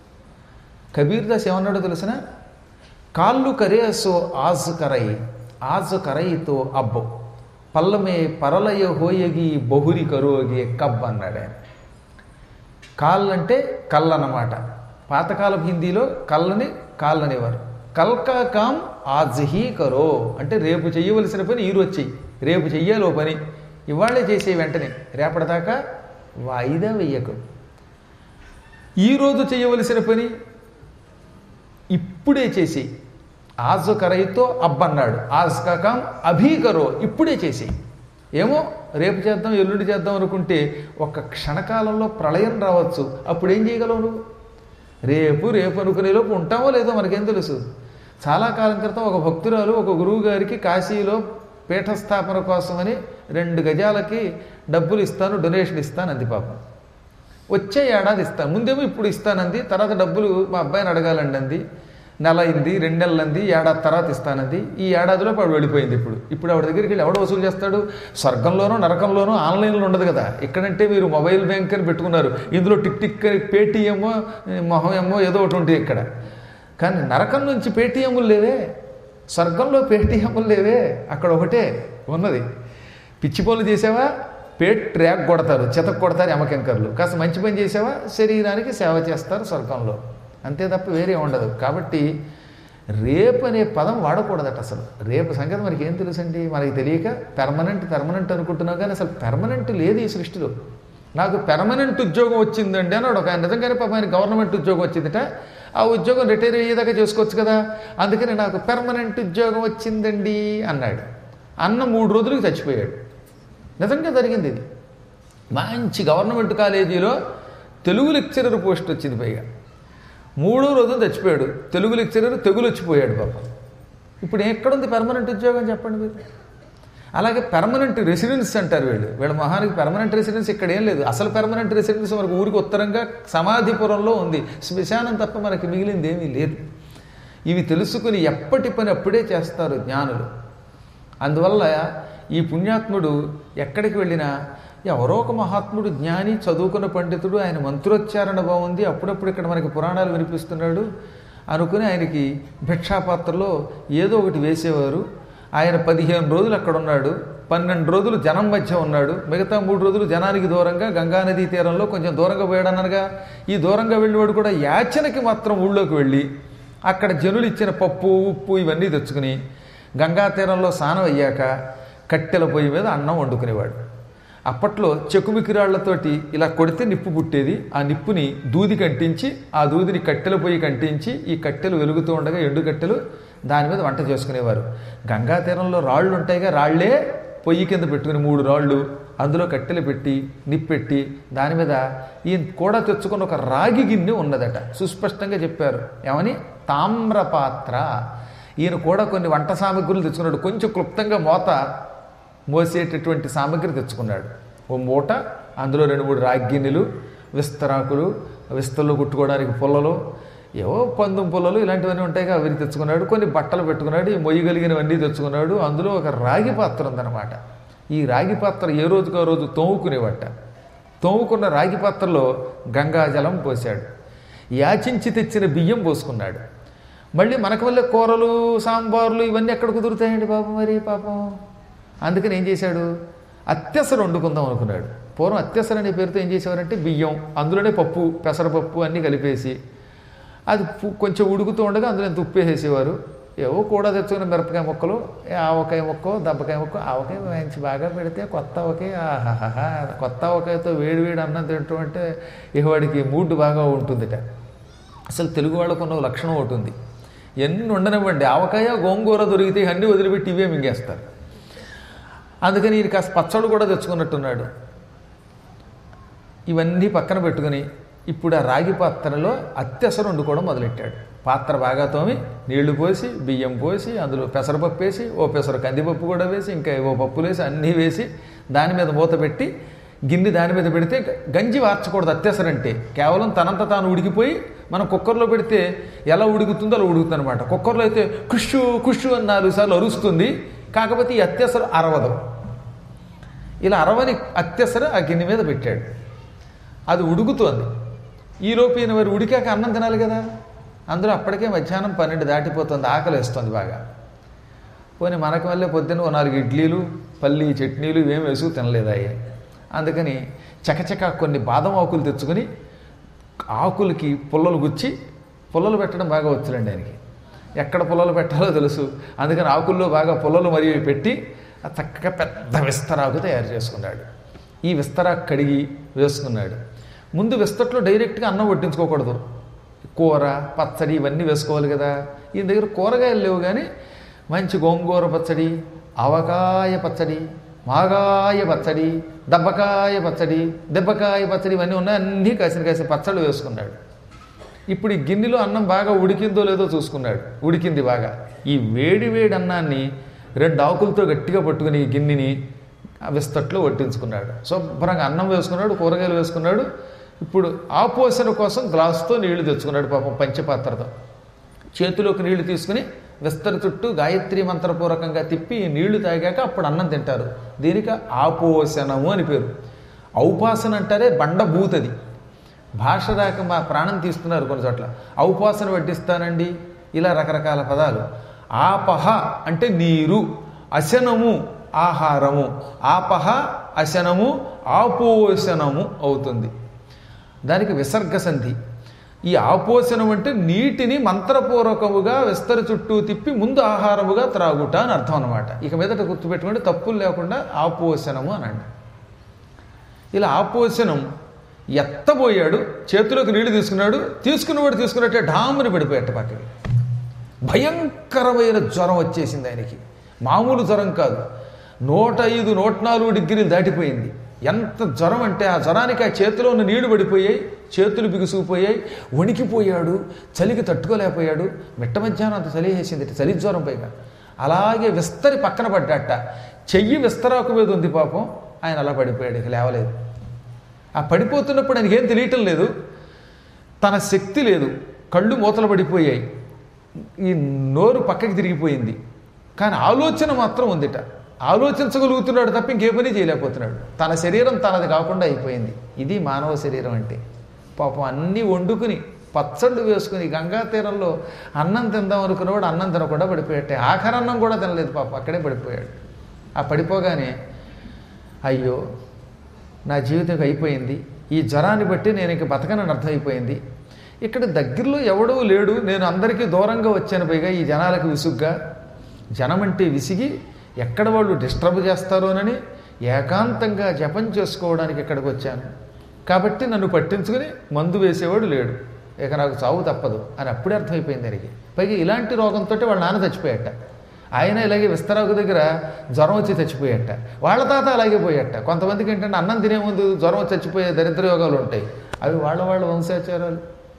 కబీర్ దాస్ ఏమన్నాడో తెలిసిన కాళ్ళు కరేసో ఆజ్ కరై ఆజ్ కరైతో అబ్బో పల్లమే పరలయ హోయగి బహురి కరోగి కబ్ అన్నాడు ఆయన కాళ్ళు అంటే కళ్ళు అన్నమాట పాతకాలపు హిందీలో కళ్ళని కాళ్ళు అనేవారు కల్కా కామ్ ఆజ్ హీ కరో అంటే రేపు చెయ్యవలసిన పని ఈరోజు చెయ్యి రేపు చెయ్యాలో పని ఇవాళే చేసే వెంటనే రేపటిదాకా వాయిదా వెయ్యకు ఈరోజు చేయవలసిన పని ఇప్పుడే చేసి ఆజు కరైతో అబ్బన్నాడు ఆజ్ కాకాం అభీకరో ఇప్పుడే చేసి ఏమో రేపు చేద్దాం ఎల్లుండి చేద్దాం అనుకుంటే ఒక క్షణకాలంలో ప్రళయం రావచ్చు అప్పుడు ఏం చేయగలవు నువ్వు రేపు రేపు అనుకునేలోపు ఉంటామో లేదో మనకేం తెలుసు చాలా కాలం క్రితం ఒక భక్తురాలు ఒక గురువు గారికి కాశీలో పీఠస్థాపన కోసమని రెండు గజాలకి డబ్బులు ఇస్తాను డొనేషన్ ఇస్తాను అంది పాపం వచ్చే ఏడాది ఇస్తాను ముందేమో ఇప్పుడు ఇస్తానంది తర్వాత డబ్బులు మా అబ్బాయిని అడగాలండి అంది నెల అయింది రెండు నెలలు అంది ఏడాది తర్వాత ఇస్తానంది ఈ ఏడాదిలో ఆవిడ వెళ్ళిపోయింది ఇప్పుడు ఇప్పుడు ఆవిడ దగ్గరికి వెళ్ళి ఎవడు వసూలు చేస్తాడు స్వర్గంలోనూ నరకంలోనూ ఆన్లైన్లో ఉండదు కదా ఇక్కడంటే మీరు మొబైల్ బ్యాంక్ అని పెట్టుకున్నారు ఇందులో టిక్ టిక్ అని పేటీఎమ్మో మొహమేమో ఏదో ఒకటి ఉంటుంది ఇక్కడ కానీ నరకం నుంచి పేటీఎంలు లేవే స్వర్గంలో పేటీఎంలు లేవే అక్కడ ఒకటే ఉన్నది పిచ్చి పనులు చేసావా పేట్ ట్రాక్ కొడతారు చితక్ కొడతారు ఎమకెంకర్లు కాస్త మంచి పని చేసావా శరీరానికి సేవ చేస్తారు స్వర్గంలో అంతే తప్ప వేరే ఉండదు కాబట్టి రేపు అనే పదం వాడకూడదట అసలు రేపు సంగతి మనకి ఏం తెలుసండి మనకి తెలియక పెర్మనెంట్ పెర్మనెంట్ అనుకుంటున్నాం కానీ అసలు పెర్మనెంట్ లేదు ఈ సృష్టిలో నాకు పెర్మనెంట్ ఉద్యోగం వచ్చిందండి అన్నాడు ఒక ఆయన నిజంగానే పాప ఆయన గవర్నమెంట్ ఉద్యోగం వచ్చిందట ఆ ఉద్యోగం రిటైర్ అయ్యేదాకా చేసుకోవచ్చు కదా అందుకని నాకు పెర్మనెంట్ ఉద్యోగం వచ్చిందండి అన్నాడు అన్న మూడు రోజులకు చచ్చిపోయాడు నిజంగా జరిగింది ఇది మంచి గవర్నమెంట్ కాలేజీలో తెలుగు లెక్చరర్ పోస్ట్ వచ్చింది పైగా మూడో రోజున చచ్చిపోయాడు తెలుగు లెక్చరర్ తెగులు వచ్చిపోయాడు పాప ఇప్పుడు ఎక్కడుంది పర్మనెంట్ ఉద్యోగం చెప్పండి మీరు అలాగే పెర్మనెంట్ రెసిడెన్స్ అంటారు వీళ్ళు వీళ్ళ మహానికి పెర్మనెంట్ రెసిడెన్స్ ఇక్కడ ఏం లేదు అసలు పెర్మనెంట్ రెసిడెన్స్ మనకు ఊరికి ఉత్తరంగా సమాధిపురంలో ఉంది శ్మశానం తప్ప మనకి మిగిలింది ఏమీ లేదు ఇవి తెలుసుకుని ఎప్పటి పని అప్పుడే చేస్తారు జ్ఞానులు అందువల్ల ఈ పుణ్యాత్ముడు ఎక్కడికి వెళ్ళినా ఎవరో ఒక మహాత్ముడు జ్ఞాని చదువుకున్న పండితుడు ఆయన మంత్రోచ్చారణ బాగుంది అప్పుడప్పుడు ఇక్కడ మనకి పురాణాలు వినిపిస్తున్నాడు అనుకుని ఆయనకి భిక్షాపాత్రలో ఏదో ఒకటి వేసేవారు ఆయన పదిహేను రోజులు అక్కడ ఉన్నాడు పన్నెండు రోజులు జనం మధ్య ఉన్నాడు మిగతా మూడు రోజులు జనానికి దూరంగా గంగానదీ తీరంలో కొంచెం దూరంగా పోయాడనగా ఈ దూరంగా వెళ్ళివాడు కూడా యాచనకి మాత్రం ఊళ్ళోకి వెళ్ళి అక్కడ జనులు ఇచ్చిన పప్పు ఉప్పు ఇవన్నీ తెచ్చుకుని గంగా తీరంలో స్నానం అయ్యాక కట్టెల పొయ్యి మీద అన్నం వండుకునేవాడు అప్పట్లో చెకుమికిరాళ్లతోటి ఇలా కొడితే నిప్పు పుట్టేది ఆ నిప్పుని దూది కంటించి ఆ దూదిని కట్టెల పొయ్యి కంటించి ఈ కట్టెలు వెలుగుతూ ఉండగా ఎండు కట్టెలు దాని మీద వంట చేసుకునేవారు గంగా తీరంలో రాళ్ళు ఉంటాయిగా రాళ్లే పొయ్యి కింద పెట్టుకుని మూడు రాళ్ళు అందులో కట్టెలు పెట్టి నిప్పెట్టి దాని మీద ఈయన కూడా తెచ్చుకున్న ఒక రాగి గిన్నె ఉన్నదట సుస్పష్టంగా చెప్పారు ఏమని తామ్రపాత్ర ఈయన కూడా కొన్ని వంట సామగ్రులు తెచ్చుకున్నాడు కొంచెం క్లుప్తంగా మోత మోసేటటువంటి సామగ్రి తెచ్చుకున్నాడు ఓ మూట అందులో రెండు మూడు రాగి గిన్నెలు విస్తరాకులు విస్తల్లో కుట్టుకోవడానికి పుల్లలు ఏవో పందుం పుల్లలు ఇలాంటివన్నీ ఉంటాయి కదా అవి తెచ్చుకున్నాడు కొన్ని బట్టలు పెట్టుకున్నాడు ఈ మొయ్యగలిగినవన్నీ తెచ్చుకున్నాడు అందులో ఒక రాగి పాత్ర ఉందన్నమాట ఈ రాగి పాత్ర ఏ రోజుకో రోజు తోముకునేవట తోముకున్న రాగి పాత్రలో గంగాజలం పోశాడు యాచించి తెచ్చిన బియ్యం పోసుకున్నాడు మళ్ళీ మనకు వల్లే కూరలు సాంబార్లు ఇవన్నీ ఎక్కడ కుదురుతాయండి బాబు మరి పాపం అందుకని ఏం చేశాడు అత్యసర వండుకుందాం అనుకున్నాడు పూర్వం అత్యసర అనే పేరుతో ఏం చేసేవారంటే బియ్యం అందులోనే పప్పు పెసరపప్పు అన్నీ కలిపేసి అది పు- కొంచెం ఉడుకుతూ ఉండగా అందులో ఎంత ఉప్పు వేసేసేవారు ఏవో కూడా తెచ్చుకున్న మిరపకాయ ముక్కలు ఏ ఆవకాయ ముక్క దెబ్బకాయ ముక్క ఆవకాయ మంచి బాగా పెడితే కొత్త ఆవకాయ ఆహాహా కొత్త ఆవకాయతో వేడి వేడి అన్నం తింటూ అంటే ఇక వాడికి మూడ్ బాగా ఉంటుందిట అసలు తెలుగు వాళ్ళకు ఉన్న ఒక లక్షణం ఒకటి ఉంది ఎన్ని ఉండనివ్వండి ఆవకాయ గోంగూర దొరికితే అన్నీ వదిలిపెట్టి ఇవే మింగేస్తారు అందుకని ఈయన కాస్త పచ్చళ్ళు కూడా తెచ్చుకున్నట్టున్నాడు ఇవన్నీ పక్కన పెట్టుకుని ఇప్పుడు ఆ రాగి పాత్రలో అత్యసరం వండుకోవడం మొదలెట్టాడు పాత్ర బాగా తోమి నీళ్లు పోసి బియ్యం పోసి అందులో పెసరపప్పు వేసి ఓ పెసర కందిపప్పు కూడా వేసి ఇంకా ఓ పప్పులు వేసి అన్నీ వేసి దాని మీద మూత పెట్టి గిన్నె దాని మీద పెడితే గంజి వార్చకూడదు అత్యసరంటే కేవలం తనంత తాను ఉడికిపోయి మనం కుక్కర్లో పెడితే ఎలా ఉడుకుతుందో అలా ఉడుకుతుంది అనమాట కుక్కర్లో అయితే కుషు కుషు అని నాలుగు సార్లు అరుస్తుంది కాకపోతే ఈ అత్యసరం అరవదు ఇలా అరవని అత్యసర ఆ గిన్నె మీద పెట్టాడు అది ఉడుకుతోంది ఈలోపు ఈయన మరి ఉడికాక అన్నం తినాలి కదా అందులో అప్పటికే మధ్యాహ్నం పన్నెండు దాటిపోతుంది ఆకలి వేస్తుంది బాగా పోనీ మనకి వల్లే పొద్దున్న ఓ నాలుగు ఇడ్లీలు పల్లి చట్నీలు ఇవేం వేసుకు తినలేదాయి అందుకని చకచక కొన్ని బాదం ఆకులు తెచ్చుకొని ఆకులకి పుల్లలు గుచ్చి పుల్లలు పెట్టడం బాగా వచ్చులండి ఆయనకి ఎక్కడ పుల్లలు పెట్టాలో తెలుసు అందుకని ఆకుల్లో బాగా పుల్లలు మరియు పెట్టి ఆ చక్కగా పెద్ద విస్తరాకు తయారు చేసుకున్నాడు ఈ విస్తరాకు కడిగి వేసుకున్నాడు ముందు విస్తట్లో డైరెక్ట్గా అన్నం వడ్డించుకోకూడదు కూర పచ్చడి ఇవన్నీ వేసుకోవాలి కదా ఈయన దగ్గర కూరగాయలు లేవు కానీ మంచి గోంగూర పచ్చడి ఆవకాయ పచ్చడి మాగాయ పచ్చడి దబ్బకాయ పచ్చడి దెబ్బకాయ పచ్చడి ఇవన్నీ ఉన్నాయి అన్నీ కాసిన కాసిన పచ్చళ్ళు వేసుకున్నాడు ఇప్పుడు ఈ గిన్నెలో అన్నం బాగా ఉడికిందో లేదో చూసుకున్నాడు ఉడికింది బాగా ఈ వేడి వేడి అన్నాన్ని రెండు ఆకులతో గట్టిగా పట్టుకుని ఈ గిన్నెని ఆ విస్తట్లో వడ్డించుకున్నాడు శుభ్రంగా అన్నం వేసుకున్నాడు కూరగాయలు వేసుకున్నాడు ఇప్పుడు ఆపోసన కోసం గ్లాసుతో నీళ్లు తెచ్చుకున్నాడు పాపం పంచపాత్రతో చేతిలోకి నీళ్లు తీసుకుని విస్తర చుట్టూ గాయత్రి మంత్రపూర్వకంగా తిప్పి ఈ నీళ్లు తాగాక అప్పుడు అన్నం తింటారు దీనికి ఆపోసనము అని పేరు ఔపాసన అంటారే బండ బూతది భాష రాక మా ప్రాణం తీస్తున్నారు కొన్ని చోట్ల ఔపాసన వడ్డిస్తానండి ఇలా రకరకాల పదాలు ఆపహ అంటే నీరు అశనము ఆహారము ఆపహ అశనము ఆపోషణము అవుతుంది దానికి విసర్గ సంధి ఈ ఆపోషణం అంటే నీటిని మంత్రపూర్వకముగా విస్తర చుట్టూ తిప్పి ముందు ఆహారముగా త్రాగుట అని అర్థం అనమాట ఇక మీదట గుర్తుపెట్టుకుంటే తప్పులు లేకుండా ఆపోషణము అనండి ఇలా ఆపోషణం ఎత్తబోయాడు చేతిలోకి నీళ్లు తీసుకున్నాడు తీసుకున్నవాడు తీసుకున్నట్టే ఢాముని పడిపోయాట పక్కకి భయంకరమైన జ్వరం వచ్చేసింది ఆయనకి మామూలు జ్వరం కాదు నూట ఐదు నూట నాలుగు డిగ్రీలు దాటిపోయింది ఎంత జ్వరం అంటే ఆ జ్వరానికి ఆ చేతిలో ఉన్న నీళ్లు పడిపోయాయి చేతులు బిగుసుకుపోయాయి వణికిపోయాడు చలికి తట్టుకోలేకపోయాడు మిట్ట మధ్యాహ్నం అంత చలి వేసింది చలి జ్వరం పైగా అలాగే విస్తరి పక్కన పడ్డట చెయ్యి విస్తరాకు మీద ఉంది పాపం ఆయన అలా పడిపోయాడు ఇక లేవలేదు ఆ పడిపోతున్నప్పుడు ఆయనకి ఏం తెలియటం లేదు తన శక్తి లేదు కళ్ళు మూతలు పడిపోయాయి ఈ నోరు పక్కకి తిరిగిపోయింది కానీ ఆలోచన మాత్రం ఉందిట ఆలోచించగలుగుతున్నాడు తప్ప ఇంకే పని చేయలేకపోతున్నాడు తన శరీరం తనది కాకుండా అయిపోయింది ఇది మానవ శరీరం అంటే పాపం అన్నీ వండుకుని పచ్చళ్ళు వేసుకుని గంగా తీరంలో అన్నం తిందాం అనుకున్నవాడు అన్నం తినకుండా పడిపోయాటే ఆఖరి అన్నం కూడా తినలేదు పాపం అక్కడే పడిపోయాడు ఆ పడిపోగానే అయ్యో నా జీవితం అయిపోయింది ఈ జ్వరాన్ని బట్టి నేను ఇంక బతకనని అర్థమైపోయింది ఇక్కడ దగ్గరలో ఎవడూ లేడు నేను అందరికీ దూరంగా వచ్చాను పైగా ఈ జనాలకు విసుగ్గా జనం అంటే విసిగి ఎక్కడ వాళ్ళు డిస్టర్బ్ చేస్తారోనని ఏకాంతంగా జపం చేసుకోవడానికి ఇక్కడికి వచ్చాను కాబట్టి నన్ను పట్టించుకుని మందు వేసేవాడు లేడు ఇక నాకు చావు తప్పదు అని అప్పుడే అర్థమైపోయింది దానికి పైగా ఇలాంటి రోగంతో వాళ్ళ నాన్న చచ్చిపోయాట ఆయన ఇలాగే విస్తరాకు దగ్గర జ్వరం వచ్చి చచ్చిపోయాట వాళ్ళ తాత అలాగే పోయాట కొంతమందికి ఏంటంటే అన్నం తినే ముందు జ్వరం వచ్చి చచ్చిపోయే దరిద్ర యోగాలు ఉంటాయి అవి వాళ్ళ వాళ్ళ వంశాచారాలు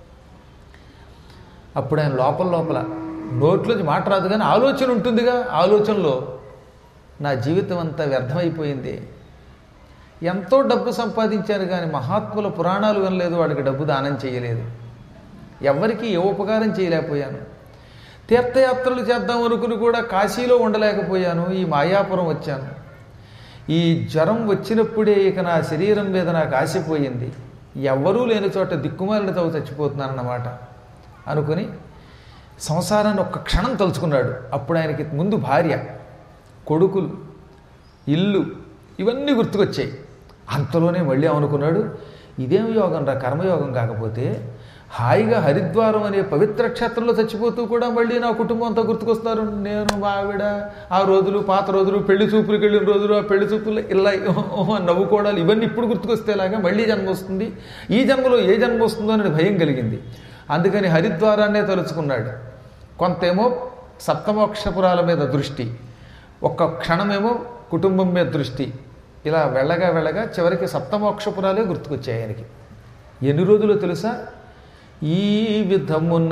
అప్పుడు ఆయన లోపల లోపల నోట్లోంచి మాట రాదు కానీ ఆలోచన ఉంటుందిగా ఆలోచనలో నా జీవితం అంతా వ్యర్థమైపోయింది ఎంతో డబ్బు సంపాదించాను కానీ మహాత్ముల పురాణాలు వినలేదు వాడికి డబ్బు దానం చేయలేదు ఎవరికి ఏ ఉపకారం చేయలేకపోయాను తీర్థయాత్రలు చేద్దాం అనుకుని కూడా కాశీలో ఉండలేకపోయాను ఈ మాయాపురం వచ్చాను ఈ జ్వరం వచ్చినప్పుడే ఇక నా శరీరం మీద నాకు ఆశపోయింది ఎవ్వరూ లేని చోట దిక్కుమాలినతో చచ్చిపోతున్నానన్నమాట అనుకుని సంసారాన్ని ఒక్క క్షణం తలుచుకున్నాడు అప్పుడు ఆయనకి ముందు భార్య కొడుకులు ఇల్లు ఇవన్నీ గుర్తుకొచ్చాయి అంతలోనే మళ్ళీ అనుకున్నాడు ఇదేం యోగం రా కర్మయోగం కాకపోతే హాయిగా హరిద్వారం అనే పవిత్ర క్షేత్రంలో చచ్చిపోతూ కూడా మళ్ళీ నా కుటుంబం అంతా గుర్తుకొస్తారు నేను మా ఆవిడ ఆ రోజులు పాత రోజులు పెళ్లి చూపులకు వెళ్ళిన రోజులు ఆ పెళ్లి చూపులు ఇలా నవ్వుకోవడాలు ఇవన్నీ ఇప్పుడు గుర్తుకొస్తేలాగా మళ్ళీ జన్మ వస్తుంది ఈ జన్మలో ఏ జన్మ వస్తుందో అని భయం కలిగింది అందుకని హరిద్వారాన్నే తలుచుకున్నాడు కొంతేమో సప్తమోక్షపురాల మీద దృష్టి ఒక్క క్షణమేమో కుటుంబం మీద దృష్టి ఇలా వెళ్ళగా వెళ్ళగా చివరికి సప్తమోక్షపురాలే గుర్తుకొచ్చాయి ఆయనకి ఎన్ని రోజులు తెలుసా ఈ విధమున్న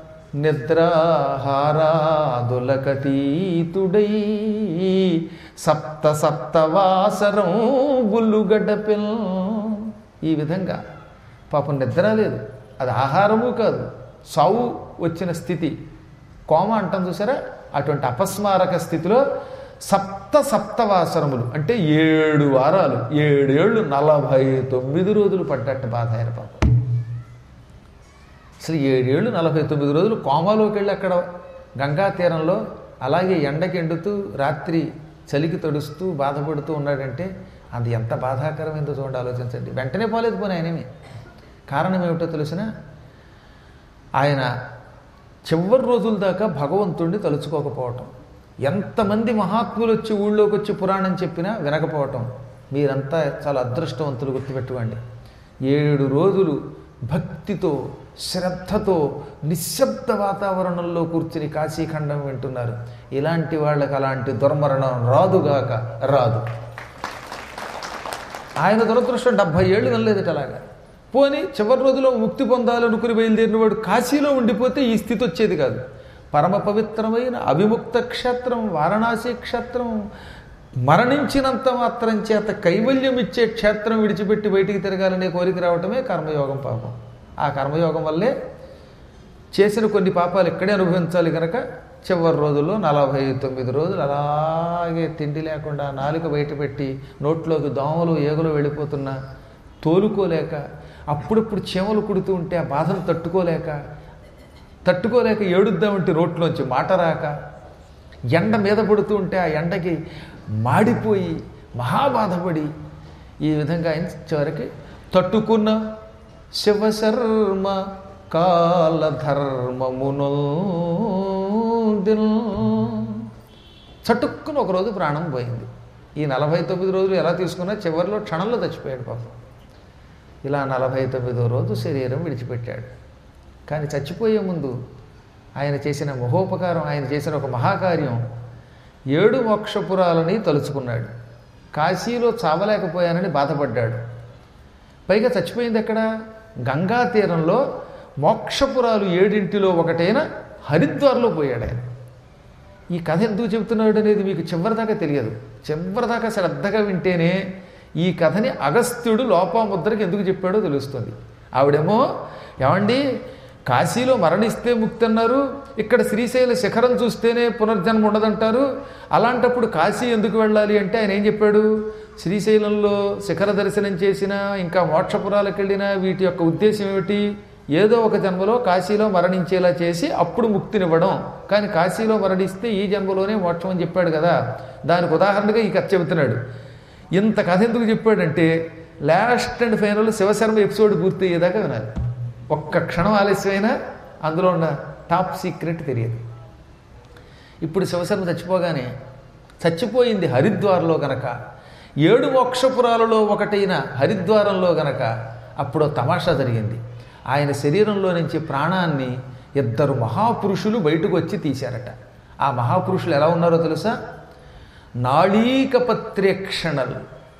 నిద్రాహారాదులకతీతుడై సప్త సప్తవాసరం బుల్లు గడ్డపిల్ ఈ విధంగా పాపం నిద్ర లేదు అది ఆహారము కాదు సావు వచ్చిన స్థితి కోమ అంటాం చూసారా అటువంటి అపస్మారక స్థితిలో సప్త సప్తవాసరములు అంటే ఏడు వారాలు ఏడేళ్ళు నలభై తొమ్మిది రోజులు పడ్డట్టు బాధ ఆయన పాపం అసలు ఏడేళ్ళు నలభై తొమ్మిది రోజులు కోమాలోకి వెళ్ళి అక్కడ గంగా తీరంలో అలాగే ఎండకి ఎండుతూ రాత్రి చలికి తడుస్తూ బాధపడుతూ ఉన్నాడంటే అది ఎంత బాధాకరమైందో చూడండి ఆలోచించండి వెంటనే పోలేదు పోనీ ఆయనేమి కారణం ఏమిటో తెలిసిన ఆయన చివరి రోజుల దాకా భగవంతుణ్ణి తలుచుకోకపోవటం ఎంతమంది మహాత్ములు వచ్చి ఊళ్ళోకి వచ్చి పురాణం చెప్పినా వినకపోవటం మీరంతా చాలా అదృష్టవంతులు గుర్తుపెట్టుకోండి ఏడు రోజులు భక్తితో శ్రద్ధతో నిశ్శబ్ద వాతావరణంలో కూర్చుని కాశీఖండం వింటున్నారు ఇలాంటి వాళ్ళకి అలాంటి దుర్మరణం రాదుగాక రాదు ఆయన దురదృష్టం డెబ్భై ఏళ్ళు వినలేదట అలాగా పోని చివరి రోజులో ముక్తి పొందాలనుకుని బయలుదేరిన వాడు కాశీలో ఉండిపోతే ఈ స్థితి వచ్చేది కాదు పరమ పవిత్రమైన అవిముక్త క్షేత్రం వారణాసి క్షేత్రం మరణించినంత మాత్రం చేత కైవల్యం ఇచ్చే క్షేత్రం విడిచిపెట్టి బయటికి తిరగాలనే కోరిక రావటమే కర్మయోగం పాపం ఆ కర్మయోగం వల్లే చేసిన కొన్ని పాపాలు ఇక్కడే అనుభవించాలి కనుక చివరి రోజుల్లో నలభై తొమ్మిది రోజులు అలాగే తిండి లేకుండా నాలుక బయట పెట్టి నోట్లోకి దోమలు ఏగులు వెళ్ళిపోతున్నా తోలుకోలేక అప్పుడప్పుడు చీమలు కుడుతూ ఉంటే ఆ బాధను తట్టుకోలేక తట్టుకోలేక ఏడుద్దామంటే రోట్లోంచి మాట రాక ఎండ మీద పడుతూ ఉంటే ఆ ఎండకి మాడిపోయి మహాబాధపడి ఈ విధంగా ఆయన చివరికి తట్టుకున్న శివశర్మ కాలధర్మమును చటుక్కున ఒకరోజు ప్రాణం పోయింది ఈ నలభై తొమ్మిది రోజులు ఎలా తీసుకున్నా చివరిలో క్షణంలో చచ్చిపోయాడు పాపం ఇలా నలభై తొమ్మిదో రోజు శరీరం విడిచిపెట్టాడు కానీ చచ్చిపోయే ముందు ఆయన చేసిన మహోపకారం ఆయన చేసిన ఒక మహాకార్యం ఏడు మోక్షపురాలని తలుచుకున్నాడు కాశీలో చావలేకపోయానని బాధపడ్డాడు పైగా చచ్చిపోయింది ఎక్కడ గంగా తీరంలో మోక్షపురాలు ఏడింటిలో ఒకటైన హరిద్వార్లో పోయాడు ఆయన ఈ కథ ఎందుకు చెబుతున్నాడు అనేది మీకు చివరిదాకా తెలియదు చివరిదాకా శ్రద్ధగా వింటేనే ఈ కథని అగస్త్యుడు లోపాముద్రకి ఎందుకు చెప్పాడో తెలుస్తుంది ఆవిడేమో ఏమండి కాశీలో మరణిస్తే ముక్తి అన్నారు ఇక్కడ శ్రీశైల శిఖరం చూస్తేనే పునర్జన్మ ఉండదంటారు అలాంటప్పుడు కాశీ ఎందుకు వెళ్ళాలి అంటే ఆయన ఏం చెప్పాడు శ్రీశైలంలో శిఖర దర్శనం చేసినా ఇంకా మోక్షపురాలకు వెళ్ళినా వీటి యొక్క ఉద్దేశం ఏమిటి ఏదో ఒక జన్మలో కాశీలో మరణించేలా చేసి అప్పుడు ముక్తినివ్వడం కానీ కాశీలో మరణిస్తే ఈ జన్మలోనే మోక్షం అని చెప్పాడు కదా దానికి ఉదాహరణగా ఈ కథ చెబుతున్నాడు ఇంత కథ ఎందుకు చెప్పాడంటే last and final Shivasharma episode పూర్తి అయ్యేదాకా వినాలి ఒక్క క్షణం ఆలస్యమైనా అందులో ఉన్న టాప్ సీక్రెట్ తెలియదు ఇప్పుడు శివశర్మ చచ్చిపోగానే చచ్చిపోయింది హరిద్వార్లో గనక ఏడు మోక్షపురాలలో ఒకటైన హరిద్వారంలో గనక అప్పుడు తమాషా జరిగింది ఆయన శరీరంలో నుంచి ప్రాణాన్ని ఇద్దరు మహాపురుషులు బయటకు వచ్చి తీశారట ఆ మహాపురుషులు ఎలా ఉన్నారో తెలుసా నాళీకపత్రేక్షణలు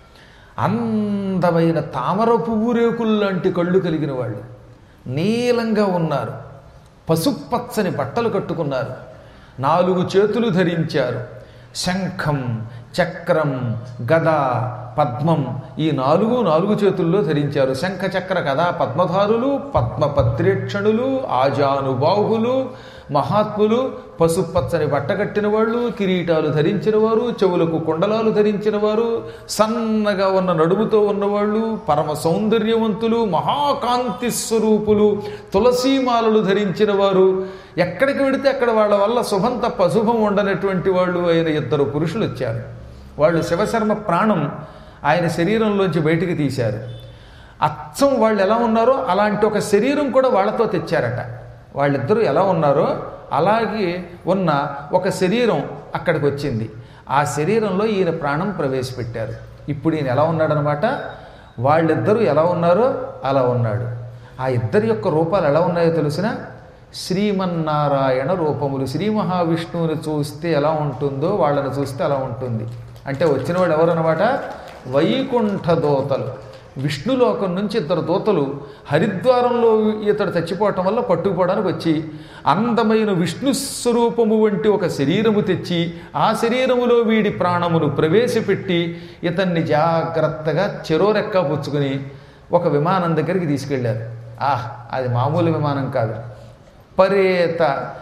అందమైన తామర పువ్వు రేకులు లాంటి కళ్ళు కలిగిన వాళ్ళు నీలంగా ఉన్నారు పసుపచ్చని బట్టలు కట్టుకున్నారు నాలుగు చేతులు ధరించారు శంఖం చక్రం గద పద్మం ఈ నాలుగు నాలుగు చేతుల్లో ధరించారు శంఖ చక్ర గదా పద్మధారులు పద్మపత్రేక్షణులు ఆజానుబాహులు మహాత్ములు పసుపచ్చని బట్ట కట్టిన వాళ్ళు కిరీటాలు ధరించిన వారు చెవులకు కుండలాలు ధరించిన వారు సన్నగా ఉన్న నడుముతో ఉన్నవాళ్ళు పరమ సౌందర్యవంతులు మహాకాంతి స్వరూపులు తులసీమాలలు ధరించిన వారు ఎక్కడికి వెడితే అక్కడ వాళ్ళ వల్ల శుభం తప్ప అశుభం ఉండనటువంటి వాళ్ళు అయిన ఇద్దరు పురుషులు వచ్చారు వాళ్ళు శివశర్మ ప్రాణం ఆయన శరీరంలోంచి బయటికి తీశారు అచ్చం వాళ్ళు ఎలా ఉన్నారో అలాంటి ఒక శరీరం కూడా వాళ్ళతో తెచ్చారట వాళ్ళిద్దరూ ఎలా ఉన్నారో అలాగే ఉన్న ఒక శరీరం అక్కడికి వచ్చింది ఆ శరీరంలో ఈయన ప్రాణం ప్రవేశపెట్టారు ఇప్పుడు ఈయన ఎలా ఉన్నాడనమాట వాళ్ళిద్దరూ ఎలా ఉన్నారో అలా ఉన్నాడు ఆ ఇద్దరి యొక్క రూపాలు ఎలా ఉన్నాయో తెలిసిన శ్రీమన్నారాయణ రూపములు శ్రీ మహావిష్ణువుని చూస్తే ఎలా ఉంటుందో వాళ్ళని చూస్తే అలా ఉంటుంది అంటే వచ్చిన వాళ్ళు ఎవరన్నమాట వైకుంఠ దోతలు విష్ణులోకం నుంచి ఇద్దరు దూతలు హరిద్వారంలో ఇతడు చచ్చిపోవటం వల్ల పట్టుకుపోవడానికి వచ్చి అందమైన విష్ణు స్వరూపము వంటి ఒక శరీరము తెచ్చి ఆ శరీరములో వీడి ప్రాణమును ప్రవేశపెట్టి ఇతన్ని జాగ్రత్తగా చెరోరెక్క పుచ్చుకుని ఒక విమానం దగ్గరికి తీసుకెళ్ళారు ఆహ్ అది మామూలు విమానం కాదు పరేత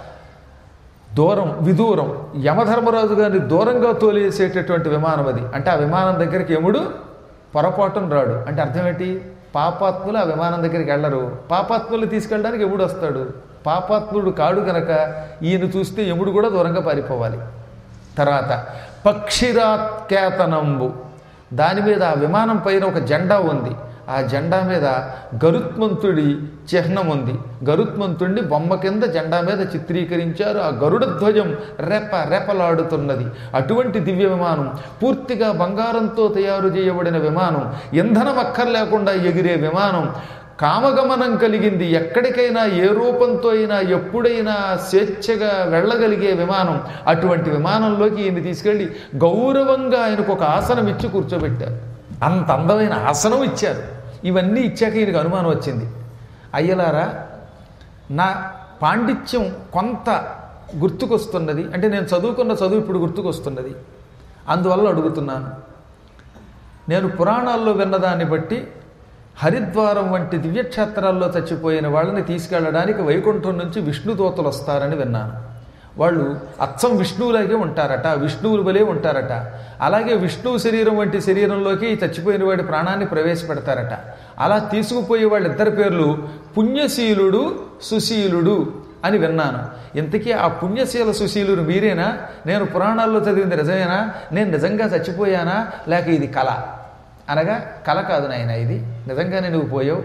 దూరం విదూరం యమధర్మరాజు గారిని దూరంగా తోలేసేటటువంటి విమానం అది అంటే ఆ విమానం దగ్గరికి యముడు పొరపాటున రాడు అంటే అర్థం ఏంటి పాపాత్ములు ఆ విమానం దగ్గరికి వెళ్ళరు పాపాత్ములు తీసుకెళ్ళడానికి యముడు వస్తాడు పాపాత్ముడు కాడు కనుక ఈయన చూస్తే యముడు కూడా దూరంగా పారిపోవాలి తర్వాత పక్షిరాత్కేతనంబు దాని మీద ఆ విమానం పైన ఒక జెండా ఉంది ఆ జెండా మీద గరుత్మంతుడి చిహ్నం ఉంది గరుత్మంతుడిని బొమ్మ కింద జెండా మీద చిత్రీకరించారు ఆ గరుడ ధ్వజం రెప రెపలాడుతున్నది అటువంటి దివ్య విమానం పూర్తిగా బంగారంతో తయారు చేయబడిన విమానం ఇంధనం అక్కర్లేకుండా ఎగిరే విమానం కామగమనం కలిగింది ఎక్కడికైనా ఏ రూపంతో అయినా ఎప్పుడైనా స్వేచ్ఛగా వెళ్ళగలిగే విమానం అటువంటి విమానంలోకి ఈయన తీసుకెళ్ళి గౌరవంగా ఆయనకు ఒక ఆసనం ఇచ్చి కూర్చోబెట్టారు అంత అందమైన ఆసనం ఇచ్చారు ఇవన్నీ ఇచ్చాక ఈయనకు అనుమానం వచ్చింది అయ్యలారా నా పాండిత్యం కొంత గుర్తుకొస్తున్నది అంటే నేను చదువుకున్న చదువు ఇప్పుడు గుర్తుకొస్తున్నది అందువల్ల అడుగుతున్నాను నేను పురాణాల్లో విన్నదాన్ని బట్టి హరిద్వారం వంటి దివ్యక్షేత్రాల్లో చచ్చిపోయిన వాళ్ళని తీసుకెళ్ళడానికి వైకుంఠం నుంచి విష్ణుదూతలు వస్తారని విన్నాను వాళ్ళు అచ్చం విష్ణువులాగే ఉంటారట విష్ణువులు వలే ఉంటారట అలాగే విష్ణువు శరీరం వంటి శరీరంలోకి చచ్చిపోయిన వాడి ప్రాణాన్ని ప్రవేశపెడతారట అలా తీసుకుపోయే వాళ్ళిద్దరి పేర్లు పుణ్యశీలుడు సుశీలుడు అని విన్నాను ఇంతకీ ఆ పుణ్యశీల సుశీలుడు మీరేనా నేను పురాణాల్లో చదివింది నిజమేనా నేను నిజంగా చచ్చిపోయానా లేక ఇది కళ అనగా కళ కాదు నాయన ఇది నిజంగానే నువ్వు పోయావు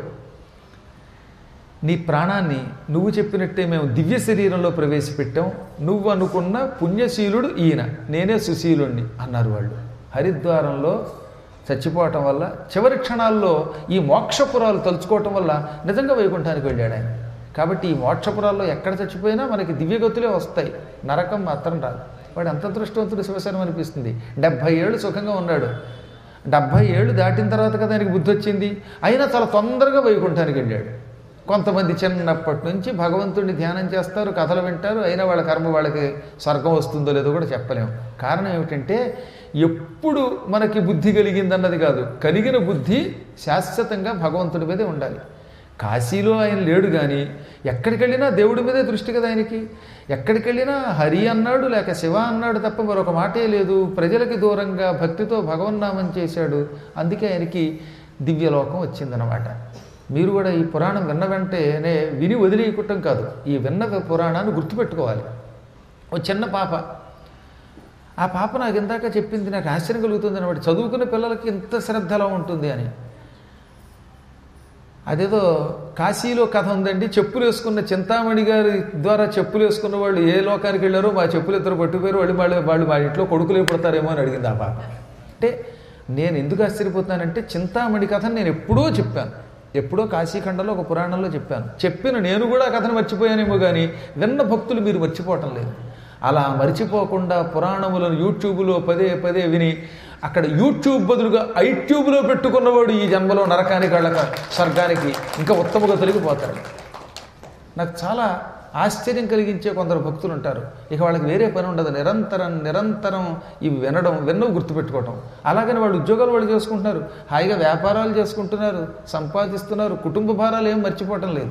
నీ ప్రాణాన్ని నువ్వు చెప్పినట్టే మేము దివ్య శరీరంలో ప్రవేశపెట్టాం నువ్వు అనుకున్న పుణ్యశీలుడు ఈయన నేనే సుశీలుణ్ణి అన్నారు వాళ్ళు హరిద్వారంలో చచ్చిపోవటం వల్ల చివరి క్షణాల్లో ఈ మోక్షపురాలు తలుచుకోవటం వల్ల నిజంగా వైకుంఠానికి వెళ్ళాడు ఆయన కాబట్టి ఈ మోక్షపురాల్లో ఎక్కడ చచ్చిపోయినా మనకి దివ్యగతులే వస్తాయి నరకం మాత్రం రాదు వాడు ఎంత దృష్టవంతుడు శివశరం అనిపిస్తుంది డెబ్భై ఏళ్ళు సుఖంగా ఉన్నాడు డెబ్భై ఏళ్ళు దాటిన తర్వాత కదా ఆయనకి బుద్ధి వచ్చింది అయినా చాలా తొందరగా వైకుంఠానికి వెళ్ళాడు కొంతమంది చిన్నప్పటి నుంచి భగవంతుడిని ధ్యానం చేస్తారు కథలు వింటారు అయినా వాళ్ళ కర్మ వాళ్ళకి స్వర్గం వస్తుందో లేదో కూడా చెప్పలేము కారణం ఏమిటంటే ఎప్పుడు మనకి బుద్ధి కలిగిందన్నది కాదు కలిగిన బుద్ధి శాశ్వతంగా భగవంతుడి మీదే ఉండాలి కాశీలో ఆయన లేడు కానీ ఎక్కడికి వెళ్ళినా దేవుడి మీదే దృష్టి కదా ఆయనకి ఎక్కడికి వెళ్ళినా హరి అన్నాడు లేక శివ అన్నాడు తప్ప మరొక మాటే లేదు ప్రజలకి దూరంగా భక్తితో భగవన్నామం చేశాడు అందుకే ఆయనకి దివ్యలోకం వచ్చిందనమాట మీరు కూడా ఈ పురాణం విన్న వెంటనే విని వదిలేయకుంటాం కాదు ఈ విన్న పురాణాన్ని గుర్తుపెట్టుకోవాలి ఓ చిన్న పాప ఆ పాప నాకు ఇందాక చెప్పింది నాకు ఆశ్చర్యం కలుగుతుంది అనమాట చదువుకున్న పిల్లలకి ఇంత శ్రద్ధ ఎలా ఉంటుంది అని అదేదో కాశీలో కథ ఉందండి చెప్పులు వేసుకున్న చింతామణి గారి ద్వారా చెప్పులు వేసుకున్న వాళ్ళు ఏ లోకానికి వెళ్ళారో మా చెప్పులు ఇద్దరు పట్టుకుపోయారు వాళ్ళు వాళ్ళు వాళ్ళు మా ఇంట్లో కొడుకులే పుడతారేమో అని అడిగింది ఆ పాప అంటే నేను ఎందుకు ఆశ్చర్యపోతున్నానంటే చింతామణి కథను నేను ఎప్పుడో చెప్పాను ఎప్పుడో కాశీఖండంలో ఒక పురాణంలో చెప్పాను చెప్పిన నేను కూడా ఆ కథను మర్చిపోయానేమో కానీ విన్న భక్తులు మీరు మర్చిపోవటం లేదు అలా మర్చిపోకుండా పురాణములను యూట్యూబ్లో పదే పదే విని అక్కడ యూట్యూబ్ బదులుగా ఐట్యూబ్లో పెట్టుకున్నవాడు ఈ జన్మలో నరకానికి వెళ్ళక స్వర్గానికి ఇంకా ఉత్తమగా తొలగిపోతాడు నాకు చాలా ఆశ్చర్యం కలిగించే కొందరు భక్తులు ఉంటారు ఇక వాళ్ళకి వేరే పని ఉండదు నిరంతరం నిరంతరం ఇవి వినడం విన్నవు గుర్తుపెట్టుకోవటం అలాగని వాళ్ళు ఉద్యోగాలు వాళ్ళు చేసుకుంటున్నారు హాయిగా వ్యాపారాలు చేసుకుంటున్నారు సంపాదిస్తున్నారు కుటుంబ భారాలు ఏం మర్చిపోవటం లేదు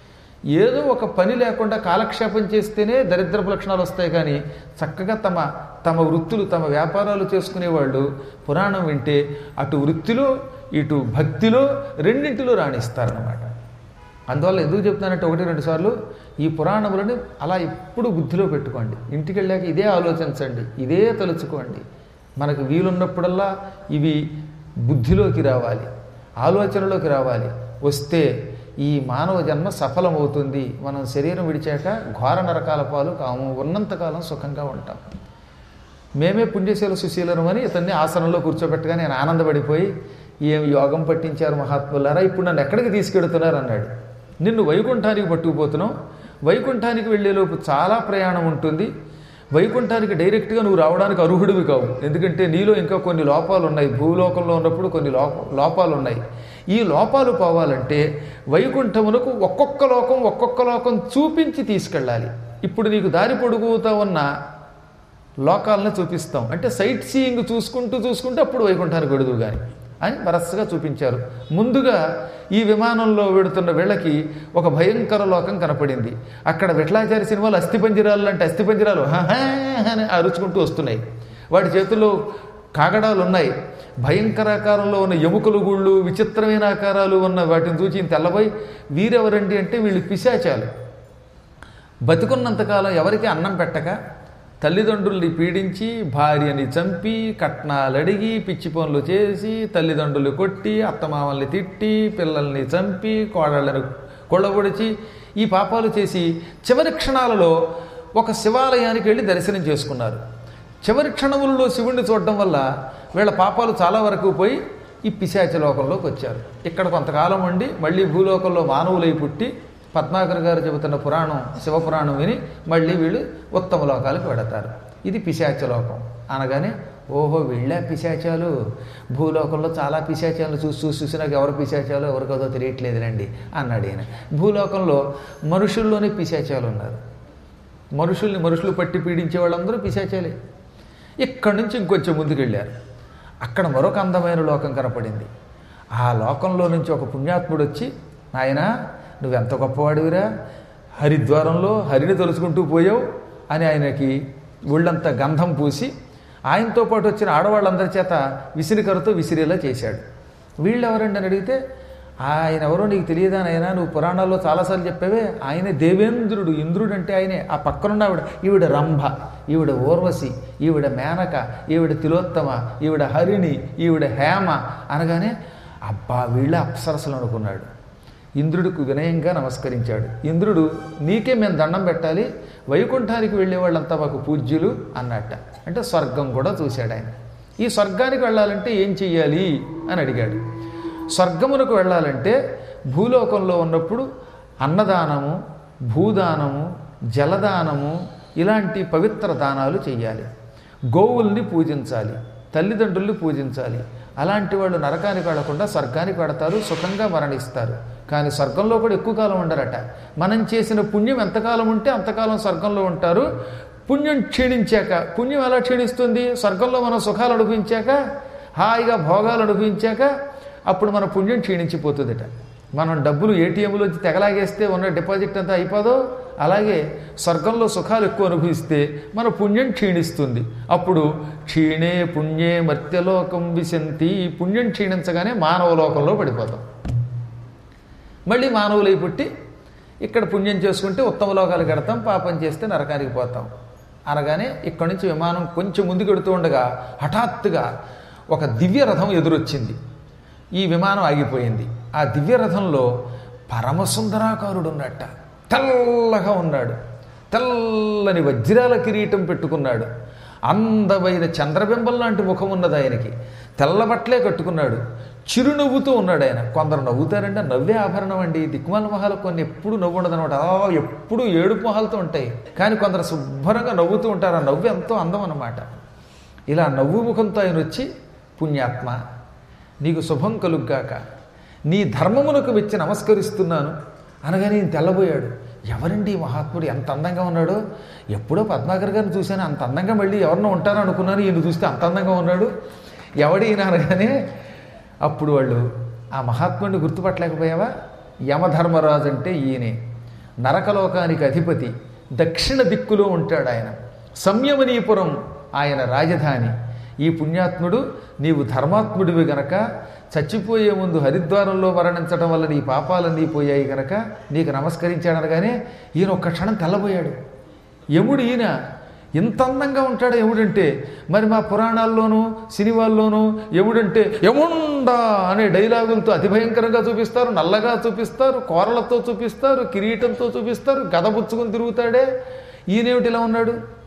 ఏదో ఒక పని లేకుండా కాలక్షేపం చేస్తేనే దరిద్రపు లక్షణాలు వస్తాయి కానీ చక్కగా తమ తమ వృత్తులు తమ వ్యాపారాలు చేసుకునేవాళ్ళు పురాణం వింటే అటు వృత్తిలో ఇటు భక్తిలో రెండింటిలో రాణిస్తారన్నమాట అందువల్ల ఎందుకు చెప్తానంటే ఒకటి రెండు సార్లు ఈ పురాణములని అలా ఎప్పుడు బుద్ధిలో పెట్టుకోండి ఇంటికి వెళ్ళాక ఇదే ఆలోచించండి ఇదే తలుచుకోండి మనకు వీలున్నప్పుడల్లా ఇవి బుద్ధిలోకి రావాలి ఆలోచనలోకి రావాలి వస్తే ఈ మానవ జన్మ సఫలమవుతుంది మనం శరీరం విడిచాక ఘోర నరకాల పాలు కాము ఉన్నంతకాలం సుఖంగా ఉంటాం మేమే పుణ్యశీల సుశీలను అని ఇతన్ని ఆసనంలో కూర్చోబెట్టగా నేను ఆనందపడిపోయి ఏం యోగం పట్టించారు మహాత్ములారా ఇప్పుడు నన్ను ఎక్కడికి తీసుకెడుతున్నారు అన్నాడు నిన్ను వైకుంఠానికి పట్టుకుపోతున్నావు వైకుంఠానికి వెళ్ళేలోపు చాలా ప్రయాణం ఉంటుంది వైకుంఠానికి డైరెక్ట్గా నువ్వు రావడానికి అర్హుడివి కావు ఎందుకంటే నీలో ఇంకా కొన్ని లోపాలు ఉన్నాయి భూలోకంలో ఉన్నప్పుడు కొన్ని లోప లోపాలు ఉన్నాయి ఈ లోపాలు పోవాలంటే వైకుంఠమునకు ఒక్కొక్క లోకం ఒక్కొక్క లోకం చూపించి తీసుకెళ్ళాలి ఇప్పుడు నీకు దారి పొడుగుతా ఉన్న లోకాలను చూపిస్తాం అంటే సైట్ సీయింగ్ చూసుకుంటూ చూసుకుంటూ అప్పుడు వైకుంఠానికి వెడుదు కానీ అని వరసగా చూపించారు ముందుగా ఈ విమానంలో వెడుతున్న వీళ్ళకి ఒక భయంకర లోకం కనపడింది అక్కడ విఠలాచారి సినిమాలు అస్థిపంజరాలు అంటే అస్థిపంజరాలు హహా అని అరుచుకుంటూ వస్తున్నాయి వాటి చేతుల్లో కాగడాలు ఉన్నాయి భయంకరాకారంలో ఉన్న ఎముకలు గుళ్ళు విచిత్రమైన ఆకారాలు ఉన్న వాటిని చూచి ఈయన తెల్లబోయి వీరెవరండి అంటే వీళ్ళు పిశాచాలు బతికున్నంతకాలం ఎవరికి అన్నం పెట్టక తల్లిదండ్రుల్ని పీడించి భార్యని చంపి కట్నాలు అడిగి పిచ్చి పనులు చేసి తల్లిదండ్రులు కొట్టి అత్తమామల్ని తిట్టి పిల్లల్ని చంపి కోడళ్ళని కొళ్ళబొడిచి ఈ పాపాలు చేసి చివరి క్షణాలలో ఒక శివాలయానికి వెళ్ళి దర్శనం చేసుకున్నారు చివరి క్షణములలో శివుణ్ణి చూడడం వల్ల వీళ్ళ పాపాలు చాలా వరకు పోయి ఈ పిశాచ లోకంలోకి వచ్చారు ఇక్కడ కొంతకాలం ఉండి మళ్ళీ భూలోకంలో మానవులై పుట్టి పద్మాకర్ గారు చెబుతున్న పురాణం శివపురాణం విని మళ్ళీ వీళ్ళు ఉత్తమ లోకాలకు వెడతారు ఇది పిశాచ లోకం అనగానే ఓహో వీళ్ళే పిశాచాలు భూలోకంలో చాలా పిశాచాలు చూసి చూసి చూసి నాకు ఎవరు పిశాచాలు ఎవరు కదో తెలియట్లేదులేండి అన్నాడు ఈయన భూలోకంలో మనుషుల్లోనే పిశాచాలు ఉన్నారు మనుషుల్ని మనుషులు పట్టి పీడించే వాళ్ళందరూ పిశాచాలే ఇక్కడి నుంచి ఇంకొంచెం ముందుకు వెళ్ళారు అక్కడ మరొక అందమైన లోకం కనపడింది ఆ లోకంలో నుంచి ఒక పుణ్యాత్ముడు వచ్చి నాయనా నువ్వెంత గొప్పవాడివిరా హరిద్వారంలో హరిని తలుచుకుంటూ పోయావు అని ఆయనకి ఒళ్ళంతా గంధం పూసి ఆయనతో పాటు వచ్చిన ఆడవాళ్ళందరి చేత విసిరికరతో విసిరేలా చేశాడు వీళ్ళెవరండి అని అడిగితే ఆయన ఎవరో నీకు తెలియదా నాయనా నువ్వు పురాణాల్లో చాలాసార్లు చెప్పావే ఆయనే దేవేంద్రుడు ఇంద్రుడు అంటే ఆయనే ఆ పక్కనున్న ఆవిడ ఈవిడ రంభ ఈవిడ ఊర్వశి ఈవిడ మేనక ఈవిడ తిలోత్తమ ఈవిడ హరిణి ఈవిడ హేమ అనగానే అబ్బా వీళ్ళ అప్సరసలు అనుకున్నాడు ఇంద్రుడికి వినయంగా నమస్కరించాడు ఇంద్రుడు నీకే మేము దండం పెట్టాలి వైకుంఠానికి వెళ్ళే వాళ్ళంతా మాకు పూజ్యులు అన్నట్ట అంటే స్వర్గం కూడా చూశాడు ఆయన ఈ స్వర్గానికి వెళ్ళాలంటే ఏం చెయ్యాలి అని అడిగాడు స్వర్గమునకు వెళ్ళాలంటే భూలోకంలో ఉన్నప్పుడు అన్నదానము భూదానము జలదానము ఇలాంటి పవిత్ర దానాలు చేయాలి గోవుల్ని పూజించాలి తల్లిదండ్రుల్ని పూజించాలి అలాంటి వాళ్ళు నరకానికి వెళ్లకుండా స్వర్గానికి వెడతారు సుఖంగా మరణిస్తారు కానీ స్వర్గంలో కూడా ఎక్కువ కాలం ఉండరట మనం చేసిన పుణ్యం ఎంతకాలం ఉంటే అంతకాలం స్వర్గంలో ఉంటారు పుణ్యం క్షీణించాక పుణ్యం ఎలా క్షీణిస్తుంది స్వర్గంలో మనం సుఖాలు అనుభవించాక హాయిగా భోగాలు అనుభవించాక అప్పుడు మన పుణ్యం క్షీణించిపోతుందట మనం డబ్బులు ఏటీఎంలోంచి తెగలాగేస్తే ఉన్న డిపాజిట్ అంతా అయిపోదో అలాగే స్వర్గంలో సుఖాలు ఎక్కువ అనుభవిస్తే మన పుణ్యం క్షీణిస్తుంది అప్పుడు క్షీణే పుణ్యే మర్త్యలోకం విశంతి పుణ్యం క్షీణించగానే మానవ లోకంలో పడిపోతాం మళ్ళీ మానవులై పుట్టి ఇక్కడ పుణ్యం చేసుకుంటే ఉత్తమ లోకాలకు కడతాం పాపం చేస్తే నరకానికి పోతాం అనగానే ఇక్కడి నుంచి విమానం కొంచెం ముందుకు వెడుతూ ఉండగా హఠాత్తుగా ఒక దివ్య రథం ఎదురొచ్చింది ఈ విమానం ఆగిపోయింది ఆ దివ్య రథంలో పరమసుందరాకారుడు ఉన్నట్ట తెల్లగా ఉన్నాడు తెల్లని వజ్రాల కిరీటం పెట్టుకున్నాడు అందమైన చంద్రబింబం లాంటి ముఖం ఉన్నది ఆయనకి తెల్ల బట్టలే కట్టుకున్నాడు చిరునవ్వుతూ ఉన్నాడు ఆయన కొందరు నవ్వుతారంటే నవ్వే ఆభరణం అండి దిక్కుమాల మొహాలు కొన్ని ఎప్పుడు నవ్వు ఉండదు అనమాట అలా ఎప్పుడు ఏడుపు మొహాలతో ఉంటాయి కానీ కొందరు శుభ్రంగా నవ్వుతూ ఉంటారు ఆ నవ్వు ఎంతో అందం అన్నమాట ఇలా నవ్వు ముఖంతో ఆయన వచ్చి పుణ్యాత్మ నీకు శుభం కలుగ్గాక నీ ధర్మమునకు మెచ్చి నమస్కరిస్తున్నాను అనగానే ఈయన తెల్లబోయాడు ఎవరండి ఈ మహాత్ముడు ఎంత అందంగా ఉన్నాడో ఎప్పుడో పద్మాకర్ గారిని చూశాను అంత అందంగా మళ్ళీ ఎవరినో ఉంటారో అనుకున్నాను ఈయన చూస్తే అంత అందంగా ఉన్నాడు ఎవడి ఈయన అనగానే అప్పుడు వాళ్ళు ఆ మహాత్ముడిని గుర్తుపట్టలేకపోయావా యమధర్మరాజు అంటే ఈయనే నరకలోకానికి అధిపతి దక్షిణ దిక్కులో ఉంటాడు ఆయన సంయమనీపురం ఆయన రాజధాని ఈ పుణ్యాత్ముడు నీవు ధర్మాత్ముడివి గనక చచ్చిపోయే ముందు హరిద్వారంలో మరణించడం వల్ల నీ పాపాలన్నీ పోయాయి గనక నీకు నమస్కరించాడు అనగానే ఈయన ఒక్క క్షణం తెల్లబోయాడు యముడు ఈయన ఇంత అందంగా ఉంటాడు యముడంటే మరి మా పురాణాల్లోనూ సినిమాల్లోనూ యముడంటే యముండా అనే డైలాగులతో అతి భయంకరంగా చూపిస్తారు నల్లగా చూపిస్తారు కోరలతో చూపిస్తారు కిరీటంతో చూపిస్తారు గదబుచ్చుకుని తిరుగుతాడే ఈయనేమిటి ఇలా ఉన్నాడు